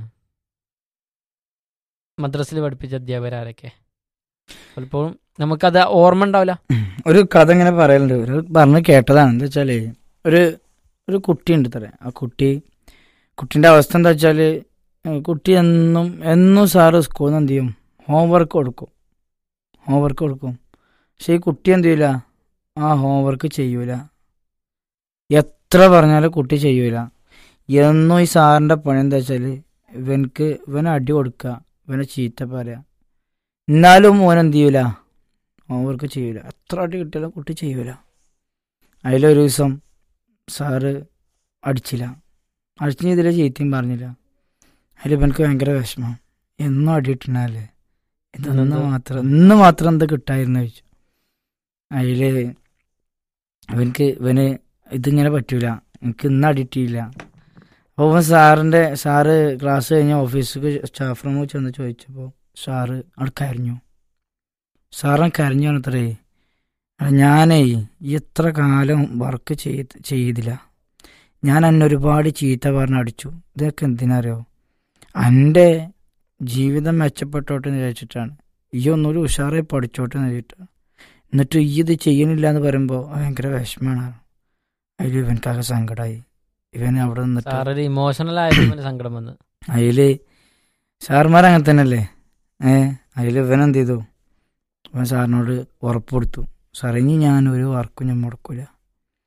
മദ്രസിൽ പഠിപ്പിച്ച അധ്യാപകരാരൊക്കെ പലപ്പോഴും നമുക്കത് ഓർമ്മ ഉണ്ടാവില്ല ഒരു കഥ ഇങ്ങനെ പറയലുണ്ട് ഒരു പറഞ്ഞ് കേട്ടതാണ് എന്താ വെച്ചാല് ഒരു ഒരു കുട്ടി ഉണ്ട് ഇത്ര ആ കുട്ടി കുട്ടീൻ്റെ അവസ്ഥ എന്താ വെച്ചാല് ഏഹ് കുട്ടി എന്നും എന്നും സാറ് സ്കൂളിൽ നിന്ന് എന്ത് ചെയ്യും ഹോംവർക്ക് കൊടുക്കും ഹോംവർക്ക് കൊടുക്കും പക്ഷെ ഈ കുട്ടി എന്ത് ചെയ്യൂല ആ ഹോംവർക്ക് ചെയ്യൂല എത്ര പറഞ്ഞാലും കുട്ടി ചെയ്യൂല എന്നും ഈ സാറിൻ്റെ പണി എന്താ വെച്ചാൽ ഇവനക്ക് ഇവനെ അടി കൊടുക്കുക ഇവനെ ചീത്ത പറയുക എന്നാലും മോൻ എന്ത് ചെയ്യൂല ഹോംവർക്ക് ചെയ്യൂല എത്ര അടി കിട്ടിയാലും കുട്ടി ചെയ്യൂല അതിലൊരു ദിവസം സാറ് അടിച്ചില്ല അടിച്ചു ഇതിലെ ചീത്തയും പറഞ്ഞില്ല അതിൽ ഇവനക്ക് ഭയങ്കര വിഷമം എന്നും അടിയിട്ടുണ്ടല്ലേ ഇതൊന്ന് ഇന്നെന്താ? മാത്രം ഇന്ന് മാത്രം എന്താ കിട്ടായിരുന്നു ചോദിച്ചു അതില് ഇവനക്ക് ഇവന് ഇതിങ്ങനെ പറ്റൂല എനിക്ക് ഇന്ന് അടിയിട്ടില്ല അപ്പോൾ ഇവൻ സാറിൻ്റെ സാറ് ക്ലാസ് കഴിഞ്ഞ ഓഫീസിലേക്ക് സ്റ്റാഫ് റൂമിൽ ചെന്ന് ചോദിച്ചപ്പോൾ സാറ് അവിടെ കരഞ്ഞു സാറൻ കരഞ്ഞു പറഞ്ഞത്രേ ഞാനേ എത്ര കാലം വർക്ക് ചെയ്ത് ചെയ്തില്ല ഞാൻ എന്നെ ഒരുപാട് ചീത്ത പറഞ്ഞ് അടിച്ചു ഇതൊക്കെ എന്തിനറിയോ എൻ്റെ ജീവിതം മെച്ചപ്പെട്ടോട്ടെ എന്ന് വിചാരിച്ചിട്ടാണ് ഈ ഒന്നുകൂടി ഉഷാറായി പഠിച്ചോട്ടെ എന്ന് വെച്ചിട്ടാണ് എന്നിട്ട് ഈ ഇത് ചെയ്യണില്ല എന്ന് പറയുമ്പോൾ ഭയങ്കര വിഷമമാണ് അതിൽ ഇവനക്കാകെ സങ്കടമായി ഇവൻ അവിടെ നിന്നിട്ട് സാറൊരു ഇമോഷണൽ ആയതുകൊണ്ട് സങ്കടം വന്ന് അതില് സാർമാർ അങ്ങനെ തന്നെയല്ലേ ഏ അതിൽ ഇവൻ എന്ത് ചെയ്തു ഇവൻ സാറിനോട് ഉറപ്പ് കൊടുത്തു സാറേ ഇനി ഞാൻ ഒരു വർക്കും ഞാൻ മുടക്കൂല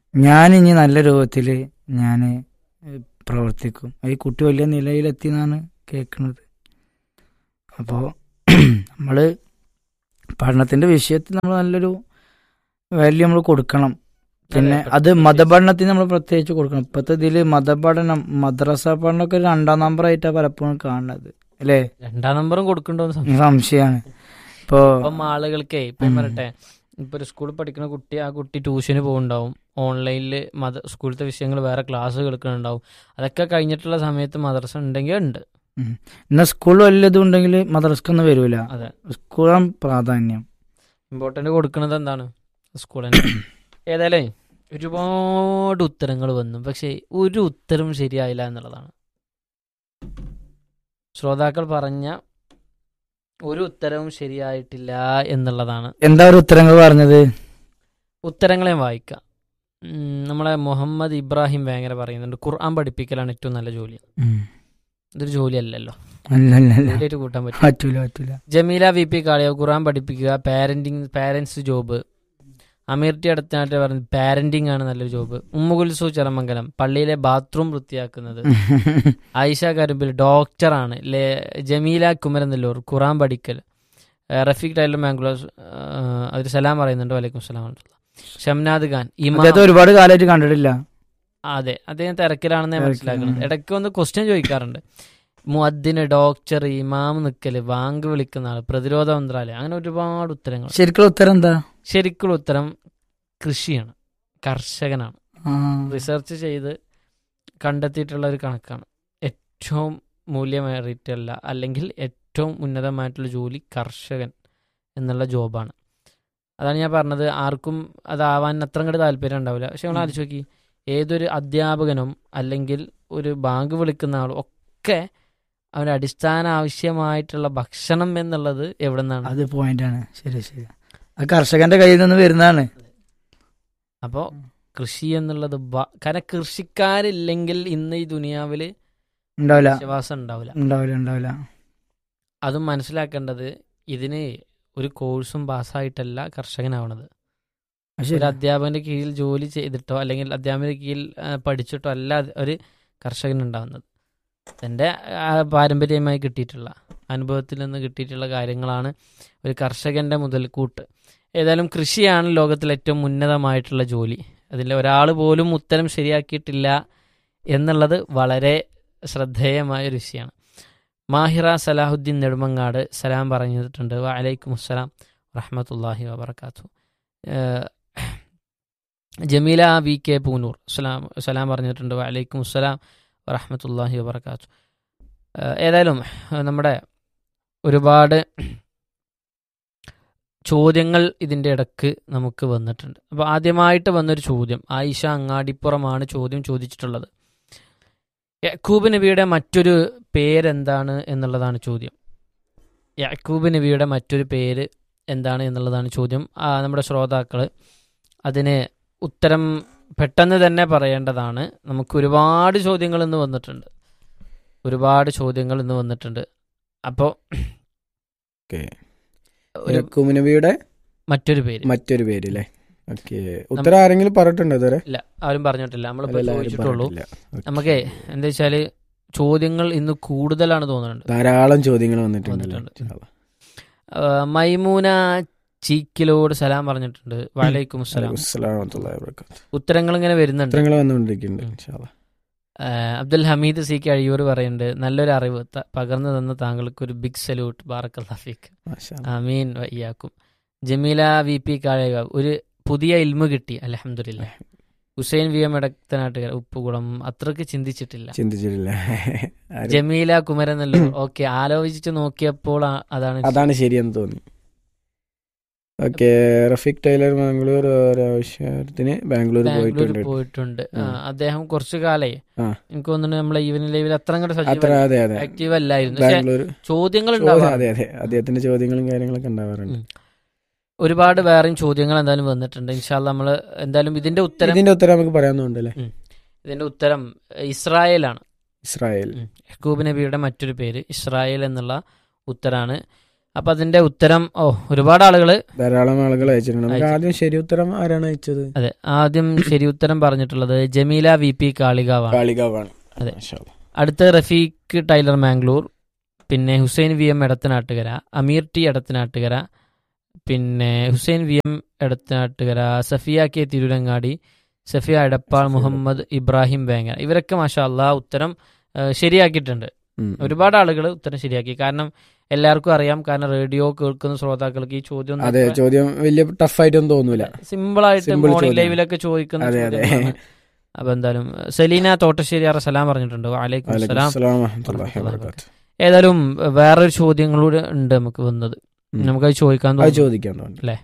ഞാൻ ഇനി നല്ല രൂപത്തിൽ ഞാൻ പ്രവർത്തിക്കും ഈ കുട്ടി വലിയ നിലയിലെത്തി എന്നാണ് കേൾക്കുന്നത് അപ്പോൾ നമ്മൾ പഠനത്തിന്റെ വിഷയത്തിൽ നമ്മൾ നല്ലൊരു വാല്യൂ നമ്മൾ കൊടുക്കണം പിന്നെ അതെ, അത് മതപഠനത്തിന് നമ്മൾ പ്രത്യേകിച്ച് കൊടുക്കണം ഇപ്പോഴത്തെ ഇതിൽ മതപഠനം മദ്രസ പഠനമൊക്കെ രണ്ടാം നമ്പർ ആയിട്ടാണ് പലപ്പോഴും കാണുന്നത് അല്ലേ രണ്ടാം നമ്പറും കൊടുക്കണ്ടോന്ന് സംശയം. സംശയമാണ് ഇപ്പോ ഇപ്പം ആളുകൾക്കേ ഇപ്പം ഞാൻ പറയട്ടെ ഇപ്പൊ ഒരു സ്കൂളിൽ പഠിക്കുന്ന കുട്ടി ആ കുട്ടി ട്യൂഷന് പോകുന്നുണ്ടാവും ഓൺലൈനിൽ മത സ്കൂളിലത്തെ വിഷയങ്ങൾ വേറെ ക്ലാസ് കേൾക്കുന്നുണ്ടാവും അതൊക്കെ കഴിഞ്ഞിട്ടുള്ള സമയത്ത് മദ്രസ ഉണ്ടെങ്കിൽ ഉണ്ട് ഇന്ന സ്കൂൾ വല്ലതും ഉണ്ടെങ്കിൽ മദ്രസ്ക്കൊന്നും വരൂല അതെ സ്കൂളാണ് പ്രാധാന്യം ഇമ്പോർട്ടൻ്റ് കൊടുക്കുന്നത് എന്താണ് സ്കൂളിന് ഏതായാലും ഒരുപാട് ഉത്തരങ്ങൾ വന്നു പക്ഷേ ഒരു ഉത്തരം ശരിയായില്ല എന്നുള്ളതാണ് ശ്രോതാക്കൾ പറഞ്ഞ ഒരു ഉത്തരവും ശരിയായിട്ടില്ല എന്നുള്ളതാണ് എന്താ ഒരു ഉത്തരങ്ങൾ പറഞ്ഞത് ഉത്തരങ്ങളെ വായിക്കാം ഉം, നമ്മളെ മുഹമ്മദ് ഇബ്രാഹിം വേങ്ങര പറയുന്നുണ്ട് ഖുർആൻ പഠിപ്പിക്കലാണ് ഏറ്റവും നല്ല ജോലി ഉം. ഇതൊരു ജോലിയല്ലല്ലോ അല്ല അല്ല അല്ല ജോലിയായിട്ട് കൂട്ടാൻ പറ്റും പറ്റൂല പറ്റൂല ജമീല വി പി കാളിയോ ഖുർആൻ പഠിപ്പിക്കുക parenting parents job Ameer T അടുത്തായിട്ട് പറഞ്ഞു പാരന്റിങ് ആണ് നല്ലൊരു ജോബ് ഉമ്മുകുൽസു ചെറമംഗലം പള്ളിയിലെ ബാത്റൂം വൃത്തിയാക്കുന്നത് ആയിഷ കരുമ്പിൽ ഡോക്ടറാണ് ലേ ജമീല കുമരനെല്ലൂർ ഖുറാൻ പഠിക്കൽ ഏഹ് റഫീഖ് ടൈലർ മാംഗ്ലൂർ അവർ സലാം പറയുന്നുണ്ട് വലൈക്കും സലാം വറഹ്മത്തുള്ളാഹി. ഷംനാദ് ഖാൻ ഇമാം അദ്ദേഹത്തെ ഒരുപാട് കാലമായിട്ട് കണ്ടിട്ടില്ല അതെ അദ്ദേഹം തിരക്കിലാണെന്ന് ഞാൻ തിരക്കിലാണ്. മനസ്സിലാക്കുന്നത് ഇടയ്ക്ക് ഒന്ന് ക്വസ്റ്റ്യൻ ചോദിക്കാറുണ്ട് മുഅദ്ദിന് ഡോക്ടർ ഇമാം നിക്കല് ബാങ്ക് വിളിക്കുന്ന ആള് പ്രതിരോധ മന്ത്രാലയം അങ്ങനെ ഒരുപാട് ഉത്തരങ്ങൾ ശരിക്കുള്ള ഉത്തരം എന്താ ശരിക്കുള്ള ഉത്തരം കൃഷിയാണ് കർഷകനാണ് ആ. റിസർച്ച് ചെയ്ത് കണ്ടെത്തിയിട്ടുള്ള ഒരു കണക്കാണ് ഏറ്റവും മൂല്യമേറിയിട്ടല്ല അല്ലെങ്കിൽ ഏറ്റവും ഉന്നതമായിട്ടുള്ള ജോലി കർഷകൻ എന്നുള്ള ജോബാണ് അതാണ് ഞാൻ പറഞ്ഞത് ആർക്കും അതാവാൻ അത്ര അങ്ങോട്ട് താല്പര്യം ഉണ്ടാവില്ല പക്ഷെ നമ്മൾ ഉം. ആലോചിച്ച് നോക്കി ഏതൊരു അധ്യാപകനും അല്ലെങ്കിൽ ഒരു ബാങ്ക് വിളിക്കുന്ന ആളും ഒക്കെ അവൻ്റെ അടിസ്ഥാന ആവശ്യമായിട്ടുള്ള ഭക്ഷണം എന്നുള്ളത് എവിടെ നിന്നാണ് അത് പോയിന്റ് ആണ് ശരി ശരി അത് കർഷകന്റെ കയ്യിൽ നിന്ന് വരുന്നതാണ് അപ്പോൾ കൃഷി എന്നുള്ളത് ബ- കാരണം കൃഷിക്കാരില്ലെങ്കിൽ ഇന്ന് ഈ ദുനിയാവിൽ ഉണ്ടാവില്ല വിശ്വാസം ഉണ്ടാവില്ല ഉണ്ടാവില്ല ഉണ്ടാവില്ല അതും മനസ്സിലാക്കേണ്ടത് ഇതിന് ഒരു കോഴ്സും പാസ്സായിട്ടല്ല കർഷകനാവണത് അത് ഒരു ശരി. അധ്യാപകന്റെ കീഴിൽ ജോലി ചെയ്തിട്ടോ അല്ലെങ്കിൽ അധ്യാപകന്റെ കീഴിൽ ആ, പഠിച്ചിട്ടോ അല്ല അത് ഒരു കർഷകൻ ഉണ്ടാവുന്നത് എൻ്റെ ആ, പാരമ്പര്യമായി കിട്ടിയിട്ടുള്ള അനുഭവത്തിൽ നിന്ന് കിട്ടിയിട്ടുള്ള കാര്യങ്ങളാണ് ഒരു കർഷകന്റെ മുതൽക്കൂട്ട് ഏതായാലും കൃഷിയാണ് ലോകത്തിലെ ഏറ്റവും ഉന്നതമായിട്ടുള്ള ജോലി അതിൽ ഒരാൾ പോലും ഉത്തരം ശരിയാക്കിയിട്ടില്ല എന്നുള്ളത് വളരെ ശ്രദ്ധേയമായ ഒരു വിഷയമാണ് മാഹിറ സലാഹുദ്ദീൻ നെടുമങ്ങാട് സലാം പറഞ്ഞിട്ടുണ്ട് വലൈക്കും അസ്സലാം വറഹമത്തല്ലാഹി വബർക്കാത്തു ജമീല വി കെ പൂനൂർ സലാം സലാം പറഞ്ഞിട്ടുണ്ട് വലൈക്കും അസ്സലാം വറഹമത്തല്ലാഹി വബർക്കാത്തു ഏതായാലും ഏഹ്, നമ്മുടെ ഒരുപാട് ചോദ്യങ്ങൾ ഇതിൻ്റെ ഇടക്ക് നമുക്ക് വന്നിട്ടുണ്ട് അപ്പോൾ ആദ്യമായിട്ട് വന്നൊരു ചോദ്യം ആയിഷ അങ്ങാടിപ്പുറമാണ് ചോദ്യം ചോദിച്ചിട്ടുള്ളത് യക്കൂബ് നബിയുടെ മറ്റൊരു പേരെന്താണ് എന്നുള്ളതാണ് ചോദ്യം യക്കൂബ് നബിയുടെ മറ്റൊരു പേര് എന്താണ് എന്നുള്ളതാണ് ചോദ്യം ആ, നമ്മുടെ ശ്രോതാക്കൾ അതിന് ഉത്തരം പെട്ടെന്ന് തന്നെ പറയേണ്ടതാണ് നമുക്ക് ഒരുപാട് ചോദ്യങ്ങൾ ഇന്ന് വന്നിട്ടുണ്ട് ഒരുപാട് ചോദ്യങ്ങൾ ഇന്ന് വന്നിട്ടുണ്ട് അപ്പോൾ ഓക്കെ ഒരു കുമുനബിയുടെ മറ്റൊരു പേര് മറ്റൊരു പേര് അല്ലേ ഓക്കെ ഉത്തരം ആരെങ്കിലും പറഞ്ഞിട്ടുണ്ടോ ഇതുവരെ ഇല്ല ആരും പറഞ്ഞിട്ടില്ല നമ്മളിപ്പോൾ അല്ലല്ല, ആരും ചോദിച്ചിട്ടുള്ളൂ പറഞ്ഞിട്ടില്ല. ഓക്കേ. നമുക്കേ എന്താ വെച്ചാല് ചോദ്യങ്ങൾ ഇന്ന് കൂടുതലാണ് തോന്നുന്നുണ്ട് ധാരാളം ചോദ്യങ്ങൾ വന്നിട്ടുണ്ടല്ലോ വന്നിട്ടുണ്ട്. ആ, മൈമൂന ചീക്കിലോട് സലാം പറഞ്ഞിട്ടുണ്ട് വലൈക്കും സലാം അസ്സലാമു വറഹ്മത്തുള്ളാഹി വബറകാതുഹു. ഉത്തരങ്ങൾ ഇങ്ങനെ വരുന്നുണ്ട് ഉത്തരങ്ങൾ വന്നുകൊണ്ടിരിക്കുന്നുണ്ട് ഉം. ഇൻഷാ അല്ലാ. ആ, അബ്ദുൽ ഹമീദ് സി കെ അഴിയൂർ പറയുന്നുണ്ട് നല്ലൊരു അറിവ് ത- പകർന്നു തന്ന താങ്കൾക്ക് ഒരു ബിഗ് സല്യൂട്ട് ബാറക്കല്ലാഫിക്ക് മാഷാ അല്ലാ. അമീൻ വയ്യാക്കും ജമീല വി പി കാഴക ഒരു പുതിയ ഇൽമ കിട്ടി അലഹമില്ല ഹുസൈൻ വി എം ഇടത്തനാട്ടുകാർ ഉപ്പുകുളം അത്രക്ക് ചിന്തിച്ചിട്ടില്ല ചിന്തിച്ചിട്ടില്ല ആര്? ജമീല കുമരനല്ലോ ഓക്കെ ആലോചിച്ച് നോക്കിയപ്പോൾ ആ- അതാണ് അതാണ് ശരിയെന്ന് തോന്നി ഓക്കെ റഫീഖ് ടൈലർ ബാംഗ്ലൂർ ഒരാവശ്യത്തിന് ബാംഗ്ലൂർ ബാംഗ്ലൂർ പോയിട്ടുണ്ട് പോയിട്ടുണ്ട് ആ, ആ. അദ്ദേഹം കുറച്ചു കാലേ ആ. എനിക്ക് തോന്നുന്നു നമ്മളെ ഈവനിങ് ലൈവിൽ അത്ര അങ്ങോട്ട് അത്ര സജീവ അതെ അതെ ആക്റ്റീവ് അല്ലായിരുന്നു പക്ഷെ ബാംഗ്ലൂർ ചോദ്യങ്ങൾ ചോദ്യം- ഉണ്ടാവാറുണ്ട് അതെ അതെ അദ്ദേഹത്തിന്റെ ചോദ്യങ്ങളും കാര്യങ്ങളൊക്കെ ഉണ്ടാവാറുണ്ട് ഉം. ഒരുപാട് വേറെയും ചോദ്യങ്ങൾ എന്തായാലും വന്നിട്ടുണ്ട് ഇൻഷാല്ല നമ്മൾ എന്തായാലും ഇതിന്റെ ഉത്തരം ഇതിന്റെ ഉത്തരം നമുക്ക് പറയാവുന്നുണ്ടല്ലേ ഇതിന്റെ ഉത്തരം ഇസ്രായേലാണ് ഇസ്രായേൽ യഹ്കൂബ് നബിയുടെ മറ്റൊരു പേര് ഇസ്രായേൽ എന്നുള്ള ഉത്തരാണ് അപ്പൊ അതിന്റെ ഉത്തരം ഓ ഒരുപാട് ആളുകൾ ധാരാളം ആളുകൾ അയച്ചിട്ടുണ്ട് നമുക്ക് അയച്ചു. ആദ്യം ശരി ഉത്തരം ആരാണ് അയച്ചത് അതെ ആദ്യം ശരി ഉത്തരം പറഞ്ഞിട്ടുള്ളത് ജമീല വി പി കാളികാവാണ് കാളികാവാണ് അതെ. മാഷാ അല്ലാ. അടുത്ത റഫീഖ് ടൈലർ മാംഗ്ലൂർ പിന്നെ Hussain V M Edathanattukara Ameer T Edathanattukara പിന്നെ Hussain V M Edathanattukara Safiya K Tirurangadi Safiya Edappal Safiya Muhammad Ibrahim Vengara ഇവരൊക്കെ മാഷാ അല്ലാ ഉത്തരം ആ, ശരിയാക്കിയിട്ടുണ്ട് ഉം. ഒരുപാട് ആളുകൾ ഉത്തരം ശരിയാക്കി കാരണം എല്ലാവർക്കും അറിയാം കാരണം റേഡിയോ കേൾക്കുന്ന ശ്രോതാക്കൾക്ക് ഈ ചോദ്യം അതെ ചോദ്യം വലിയ ടഫായിട്ടൊന്നും തോന്നൂല സിമ്പിൾ ആയിട്ട് Simple മോർണിംഗ് ചോദ്യം. ലൈവിലൊക്കെ ചോദിക്കുന്ന അതെ, അതെ. ചോദ്യങ്ങളാണ്. അപ്പൊ എന്തായാലും സെലീന തോട്ടശ്ശേരി ആറ് സലാം പറഞ്ഞിട്ടുണ്ട് വലൈക്കും വലൈക്കും സലാം അസ്സലാം വറഹ്മത്തുള്ളാഹി വറഹ്മത്തുള്ളാഹി വബറകാതുഹു. ഏതായാലും വേറൊരു ചോദ്യങ്ങളൂടെ ഉണ്ട് നമുക്ക് വന്നത് ഉം. നമുക്കത് ചോദിക്കാൻ അത് തോന്നുന്നു ചോദിക്കാൻ തോന്നുന്നു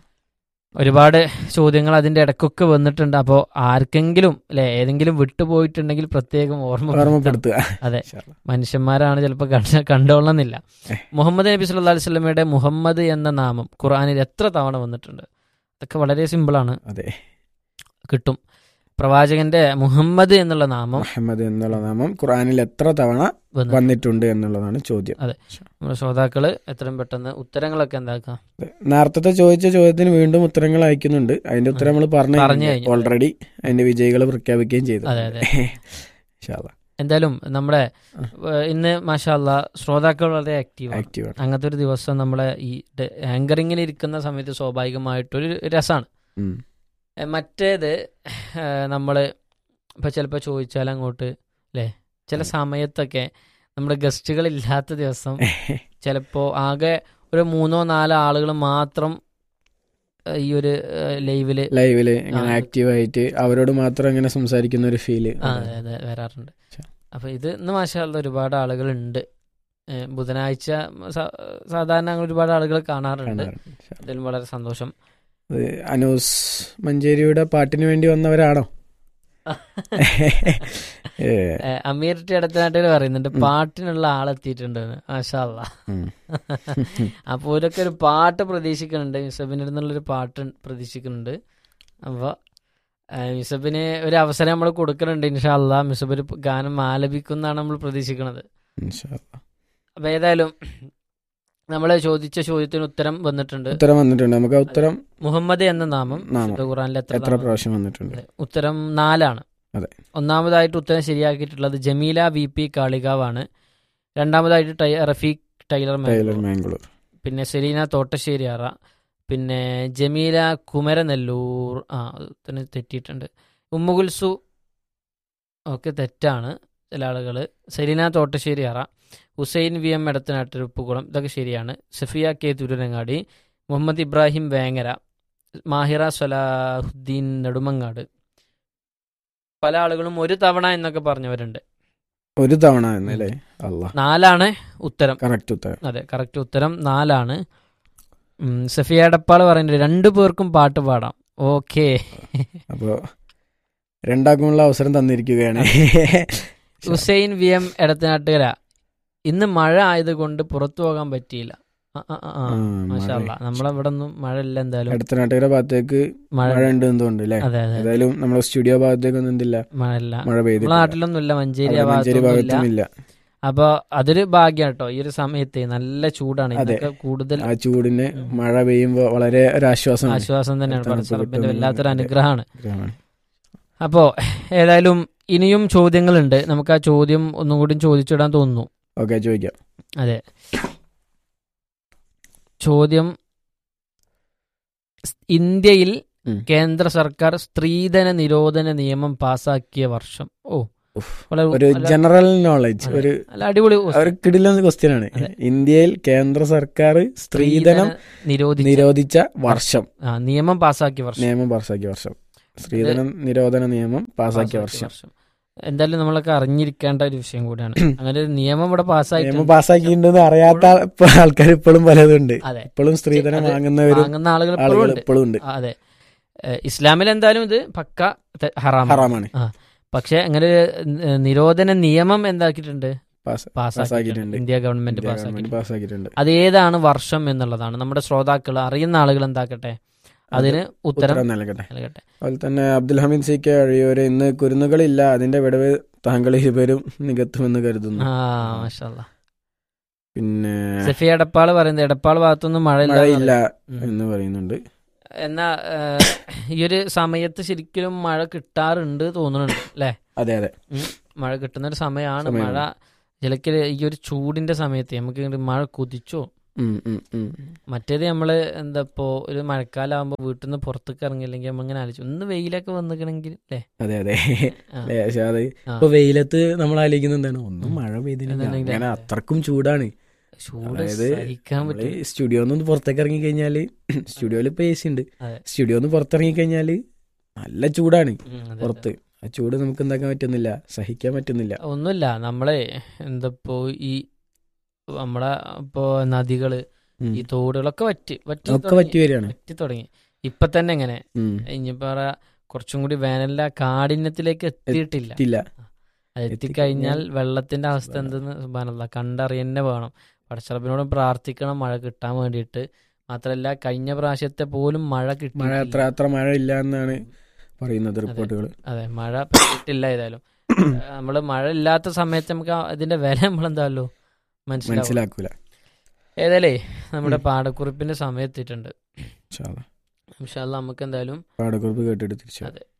ഒരുപാട് ചോദ്യങ്ങൾ അതിന്റെ ഇടക്കൊക്കെ വന്നിട്ടുണ്ട് അപ്പോൾ ആർക്കെങ്കിലും അല്ലെ ഏതെങ്കിലും വിട്ടുപോയിട്ടുണ്ടെങ്കിൽ പ്രത്യേകം ഓർമ്മ ഓർമ്മപ്പെടുത്തുക അതെ. ഇൻഷാ അല്ലാ. മനുഷ്യന്മാരാണ് ചിലപ്പോൾ കണ്ട കണ്ടോളണമെന്നില്ല ഏ. മുഹമ്മദ് നബി സല്ലല്ലാഹു അലൈഹി വസല്ലമയുടെ മുഹമ്മദ് എന്ന നാമം ഖുർആനിൽ എത്ര തവണ വന്നിട്ടുണ്ട് അതൊക്കെ വളരെ സിമ്പിളാണ് അതെ കിട്ടും പ്രവാചകന്റെ മുഹമ്മദ് എന്നുള്ള നാമം മുഹമ്മദ് എന്നുള്ള നാമം ഖുർആനിൽ എത്ര തവണ വന്നു വന്നിട്ടുണ്ട് എന്നുള്ളതാണ് ചോദ്യം നമ്മുടെ ശ്രോതാക്കള് എത്രയും പെട്ടെന്ന് ഉത്തരങ്ങളൊക്കെ എന്താക്കാം നേരത്തെ ചോദിച്ച ചോദ്യത്തിന് വീണ്ടും ഉത്തരങ്ങൾ അയക്കുന്നുണ്ട് അതിന്റെ ഉത്തരം നമ്മൾ പറഞ്ഞു പറഞ്ഞു കഴിഞ്ഞു. ഓൾറെഡി അതിന്റെ വിജയികളെ പ്രഖ്യാപിക്കുകയും ചെയ്തു അതെ, അതെ. ഇൻഷാ അല്ലാ. എന്തായാലും നമ്മുടെ ആ. ഏഹ്, ഇന്ന് മാഷാല്ല ശ്രോതാക്കൾ വളരെ ആക്റ്റീവാണ് ആക്റ്റീവാണ് അങ്ങനത്തെ ഒരു ദിവസം നമ്മളെ ഈ ആങ്കറിങ്ങിന് ഇരിക്കുന്ന സമയത്ത് സ്വാഭാവികമായിട്ടൊരു രസമാണ് ഉം. ഏഹ്, മറ്റേത് നമ്മൾ ഇപ്പം ചിലപ്പോൾ ചോദിച്ചാൽ അങ്ങോട്ട് അല്ലേ ചില സമയത്തൊക്കെ നമ്മുടെ ഗസ്റ്റുകൾ ഇല്ലാത്ത ദിവസം ചിലപ്പോൾ ആകെ ഒരു മൂന്നോ നാലോ ആളുകൾ മാത്രം ഏഹ്, ഈ ഒരു ലൈവില് ലൈവില് ഇങ്ങനെ ആ. ആക്റ്റീവ് ആയിട്ട് അവരോട് മാത്രം ഇങ്ങനെ സംസാരിക്കുന്ന ഒരു ഫീല് ആ, അതെ അതെ വരാറുണ്ട് ശരി. അപ്പൊ ഇത് ഇന്ന് മാഷാല്ല ഒരുപാട് ആളുകളുണ്ട് ഏഹ്, ബുധനാഴ്ച സ- സാധാരണ അങ്ങനെ ഒരുപാട് ആളുകൾ കാണാറുണ്ട് ഇതിലും വളരെ സന്തോഷം അനൂസ് മഞ്ചേരിയുടെ പാട്ടിന് വേണ്ടി വന്നവരാണോ ഏ, ഏഹ്, അമീർ ടി അടുത്തനാട്ടിൽ പറയുന്നുണ്ട് ഉം. പാട്ടിനുള്ള ആളെത്തിയിട്ടുണ്ടെന്ന് മാഷാല്ല ഉം. അപ്പോൾ ഇവരൊക്കെ ഒരു പാട്ട് പ്രതീക്ഷിക്കുന്നുണ്ട് യൂസഫിൻ്റെ നിന്നുള്ളൊരു പാട്ട് പ്രതീക്ഷിക്കുന്നുണ്ട് അപ്പോൾ യൂസഫിന് ഒരു അവസരം നമ്മൾ കൊടുക്കുന്നുണ്ട് ഇൻഷാല്ല യൂസഫ് ഒരു ഗാനം ആലപിക്കുന്നതാണ് നമ്മൾ പ്രതീക്ഷിക്കുന്നത് ഇൻഷാ അല്ലാ. അപ്പോൾ ഏതായാലും നമ്മൾ ചോദിച്ച ചോദ്യത്തിന് ഉത്തരം വന്നിട്ടുണ്ട് ഉത്തരം വന്നിട്ടുണ്ട് നമുക്ക് ആ ഉത്തരം മുഹമ്മദ് എന്ന നാമം നാമം വിശുദ്ധ ഖുറാനിൽ എത്ര എത്ര നാമം? പ്രാവശ്യം വന്നിട്ടുണ്ട് അതെ. ഉത്തരം നാലാണ് അതെ. ഒന്നാമതായിട്ട് ഉത്തരം ശരിയാക്കിയിട്ടുള്ളത് ജമീല വി പി കാളികാവാണ് രണ്ടാമതായിട്ട് ടൈ റഫീഖ് ടൈലർ ടൈലർ മാംഗ്ലൂർ. മാംഗ്ലൂർ പിന്നെ സെലീന തോട്ടശ്ശേരിയാറ പിന്നെ ജമീല കുമരനെല്ലൂർ ആ ഉത്തരം തെറ്റിയിട്ടുണ്ട് ഉമ്മുകുൽസു ഒക്കെ തെറ്റാണ് ചില ആളുകൾ സെലീന തോട്ടശ്ശേരിയാറ ഹുസൈൻ വി എം എടത്തനാട്ട് ഉപ്പുകുളം ഇതൊക്കെ ശരിയാണ് സഫിയ കെ തുരുരങ്ങാടി മുഹമ്മദ് ഇബ്രാഹിം വേങ്ങര മാഹിറ സലാഹുദ്ദീൻ നെടുമങ്ങാട് പല ആളുകളും ഒരു തവണ എന്നൊക്കെ പറഞ്ഞവരുണ്ട് ഒരു തവണ എന്നല്ലേ അല്ല നാലാണ് ഉത്തരം കറക്റ്റ് ഉത്തരം അതെ കറക്റ്റ് ഉത്തരം നാലാണ് ഉം, സഫിയ എടപ്പാൾ പറയുന്നുണ്ട് രണ്ടു പേർക്കും പാട്ട് പാടാം ഓക്കെ അപ്പോ രണ്ടാക്കുമുള്ള അവസരം തന്നിരിക്കുകയാണ് ഹുസൈൻ വി എം എടത്തനാട്ടുകര ഇന്ന് മഴ ആയതുകൊണ്ട് പുറത്തു പോകാൻ പറ്റിയില്ല ആ, ആ, ആ, ആ. ആ, മാഷാ മഴ. അല്ലാ. നമ്മളവിടെ ഒന്നും മഴ ഇല്ല എന്തായാലും അടുത്ത നാട്ടുകാരുടെ ഭാഗത്തേക്ക് മഴ മഴ ഉണ്ട് തോന്നുന്നു അല്ലേ അതെ അതെ ഏതായാലും നമ്മളെ സ്റ്റുഡിയോ ഭാഗത്തേക്കൊന്നും എന്തില്ല മഴ ഇല്ല മഴ നമ്മളെ പെയ്തിട്ടില്ല നാട്ടിലൊന്നും ഇല്ല മഞ്ചേരി ആ അവിടെ മഞ്ചേരി ഭാഗത്തൊന്നും ഇല്ല ഭാഗത്തും ഇല്ല അപ്പൊ അതൊരു ഭാഗ്യം കേട്ടോ ഈ ഒരു സമയത്ത് നല്ല ചൂടാണ് അതെ. ഇതൊക്കെ കൂടുതൽ ആ ചൂടിന് ഉം. മഴ പെയ്യുമ്പോ വളരെ ഒരു ആശ്വാസമാണ് ആശ്വാസം തന്നെയാണ് തണുപ്പ് പടച്ചറപ്പിന്റെ കിട്ടും. വല്ലാത്തൊരു അതെ. അനുഗ്രഹമാണ് ഗ്രഹമാണ്. അപ്പോൾ ഏതായാലും ഇനിയും ചോദ്യങ്ങളുണ്ട് നമുക്ക് ആ ചോദ്യം ഒന്നും കൂടി ചോദിച്ചിടാൻ തോന്നുന്നു ഓക്കെ ചോദിക്കാം അതെ ചോദ്യം സ് ഇന്ത്യയിൽ ഉം. കേന്ദ്ര സർക്കാർ സ്ത്രീധന നിരോധന നിയമം പാസാക്കിയ വർഷം ഓ ഉഫ്. വളരെ ഒരു നല്ല- ജനറൽ നോളജ് അതെ. ഒരു നല്ല അടിപൊളി ഒരു കിടിലൻ ക്വസ്റ്റ്യൻ ആണ് അതെ. ഇന്ത്യയിൽ കേന്ദ്ര സർക്കാർ സ്ത്രീധനം നിരോധിച്ച നിരോധിച്ച വർഷം ആ, നിയമം പാസാക്കിയ വർഷം നിയമം പാസ്സാക്കിയ വർഷം സ്ത്രീധനം നിരോധന നിയമം പാസ്സാക്കിയ വർഷം എന്തായാലും നമ്മളൊക്കെ അറിഞ്ഞിരിക്കേണ്ട ഒരു വിഷയം കൂടിയാണ് അങ്ങനെ ഒരു നിയമം ഇവിടെ പാസ്സാക്കി നിയമം പാസ്സാക്കിയിട്ടുണ്ടെന്ന് അറിയാത്ത ആൾക്കാർ ഇപ്പോഴും പലതുണ്ട് അതെ ഇപ്പോഴും സ്ത്രീധനം അത് വാങ്ങുന്നവരും വാങ്ങുന്ന ആളുകൾ ഇപ്പോഴും ആളുകൾ ഉണ്ട് ഇപ്പോഴും ഉണ്ട് ആ, അതെ ഏഹ് ഇസ്ലാമിൽ എന്തായാലും ഇത് പക്ക തെ- ഹറാമാണ് ഹറാമാണ് പക്ഷെ അങ്ങനെ ഒരു ന- നിരോധന നിയമം എന്താക്കിയിട്ടുണ്ട് പാസ് പാസ്സാക്കിയിട്ടുണ്ട് പാസ്സാക്കിയിട്ടുണ്ട്. ഇന്ത്യ ഗവൺമെന്റ് ഇന്ത്യ ഗവൺമെന്റ് പാസ്സാക്കിയിട്ടുണ്ട് പാസ്സാക്കിയിട്ടുണ്ട് അത് ഏതാണ് വർഷം എന്നുള്ളതാണ് നമ്മുടെ ശ്രോതാക്കൾ അറിയുന്ന ആളുകൾ എന്താക്കട്ടെ അതിന് ഉത്തരം ഉത്തരം നൽകട്ടെ നൽകട്ടെ അതുപോലെ തന്നെ അബ്ദുൽ ഹമീദ് സി കെ അഴിയൂര് ഇന്ന് കുരുന്നുകളില്ല അതിന്റെ വിടവ് താങ്കൾ ഇരുവരും നികത്തുമെന്ന് കരുതുന്നു ആ മാഷാ പിന്നെ സഫി എടപ്പാള് പറയുന്നത് എടപ്പാൾ ഭാഗത്തൊന്നും മഴയില്ല മഴയില്ല ഉം. എന്ന് പറയുന്നുണ്ട് എന്നാ ഏഹ്, ഈ ഒരു സമയത്ത് ശരിക്കും മഴ കിട്ടാറുണ്ട് തോന്നുന്നുണ്ട് അല്ലേ അതെ അതെ മഴ കിട്ടുന്ന ഒരു സമയമാണ് സമയമാണ്. മഴ ചിലക്ക് ഈ ഒരു ചൂടിന്റെ സമയത്ത് നമുക്ക് ഇങ്ങട് മഴ കുതിച്ചോ ഉം, ഉം, ഉം. മറ്റേത് നമ്മള് എന്താ ഇപ്പോ ഒരു മഴക്കാലം ആകുമ്പോ വീട്ടിൽ നിന്ന് പുറത്തേക്ക് ഇറങ്ങില്ലെങ്കിൽ നമ്മൾ ഇങ്ങനെ ആലോചിച്ചു ഒന്ന് വെയിലൊക്കെ വന്നിക്കണെങ്കിൽ അല്ലേ അതെ അതെ ആ. അല്ലേ, പക്ഷെ അത് ആ. ഇപ്പൊ വെയിലത്ത് നമ്മൾ ആലോചിക്കുന്നത് എന്താണ് ഒന്നും മഴ പെയ്തില്ല എന്തുണ്ടെങ്കിലും അങ്ങനെ അത്രക്കും ചൂടാണ് ചൂട് അതായത് സഹിക്കാൻ നമ്മള് പറ്റും സ്റ്റുഡിയോന്ന് ഒന്ന് പുറത്തേക്ക് ഇറങ്ങി കഴിഞ്ഞാല് സ്റ്റുഡിയോയിൽ ഇപ്പൊ എ സി ഉണ്ട് അതെ. സ്റ്റുഡിയോ ഒന്ന് പുറത്തിറങ്ങി കഴിഞ്ഞാല് നല്ല ചൂടാണ് ഉം, അതെ, പുറത്ത് ആ ചൂട് നമുക്ക് എന്താക്കാൻ പറ്റുന്നില്ല സഹിക്കാൻ പറ്റുന്നില്ല ഒന്നുമില്ല നമ്മളെ എന്താപ്പോ ഈ നമ്മളെ ഇപ്പോ നദികള് ഉം. ഈ തോടുകളൊക്കെ വറ്റി വറ്റി ഒക്കെ തുടങ്ങി. പറ്റി വരികയാണ് വറ്റി തുടങ്ങി ഇപ്പൊ തന്നെ എങ്ങനെ ഉം. ഇനിയിപ്പോ പറയാ കുറച്ചും കൂടി വേനലിലെ കാഠിന്യത്തിലേക്ക് എത്തിയിട്ടില്ല ഇല്ല അത് എത്തിക്കഴിഞ്ഞാൽ വെള്ളത്തിന്റെ അവസ്ഥ എന്തെന്ന് സുബാനല്ല കണ്ടറിയന്നെ വേണം പടച്ചറപ്പിനോടും പ്രാർത്ഥിക്കണം മഴ കിട്ടാൻ വേണ്ടിയിട്ട് മാത്രല്ല കഴിഞ്ഞ പ്രാവശ്യത്തെ പോലും മഴ മഴ കിട്ടി അത്ര അത്ര മഴ ഇല്ല എന്നാണ് പറയുന്നത് റിപ്പോർട്ടുകൾ അതെ മഴ പെയ്തിട്ടില്ല ഏതായാലും നമ്മള് മഴ ഇല്ലാത്ത സമയത്ത് നമുക്ക് ആ- ഇതിന്റെ വില നമ്മളെന്താല്ലോ മനസ്സിലാവും മനസ്സിലാക്കൂല ഏതായാലേ നമ്മുടെ ഉം. പാടക്കുറിപ്പിന്റെ സമയം എത്തിയിട്ടുണ്ട് ഇൻഷാ അല്ലാ. ഇൻഷാല്ലാ നമുക്ക് എന്തായാലും പാടക്കുറിപ്പ് കേട്ടിട്ട് തിരിച്ചു അതെ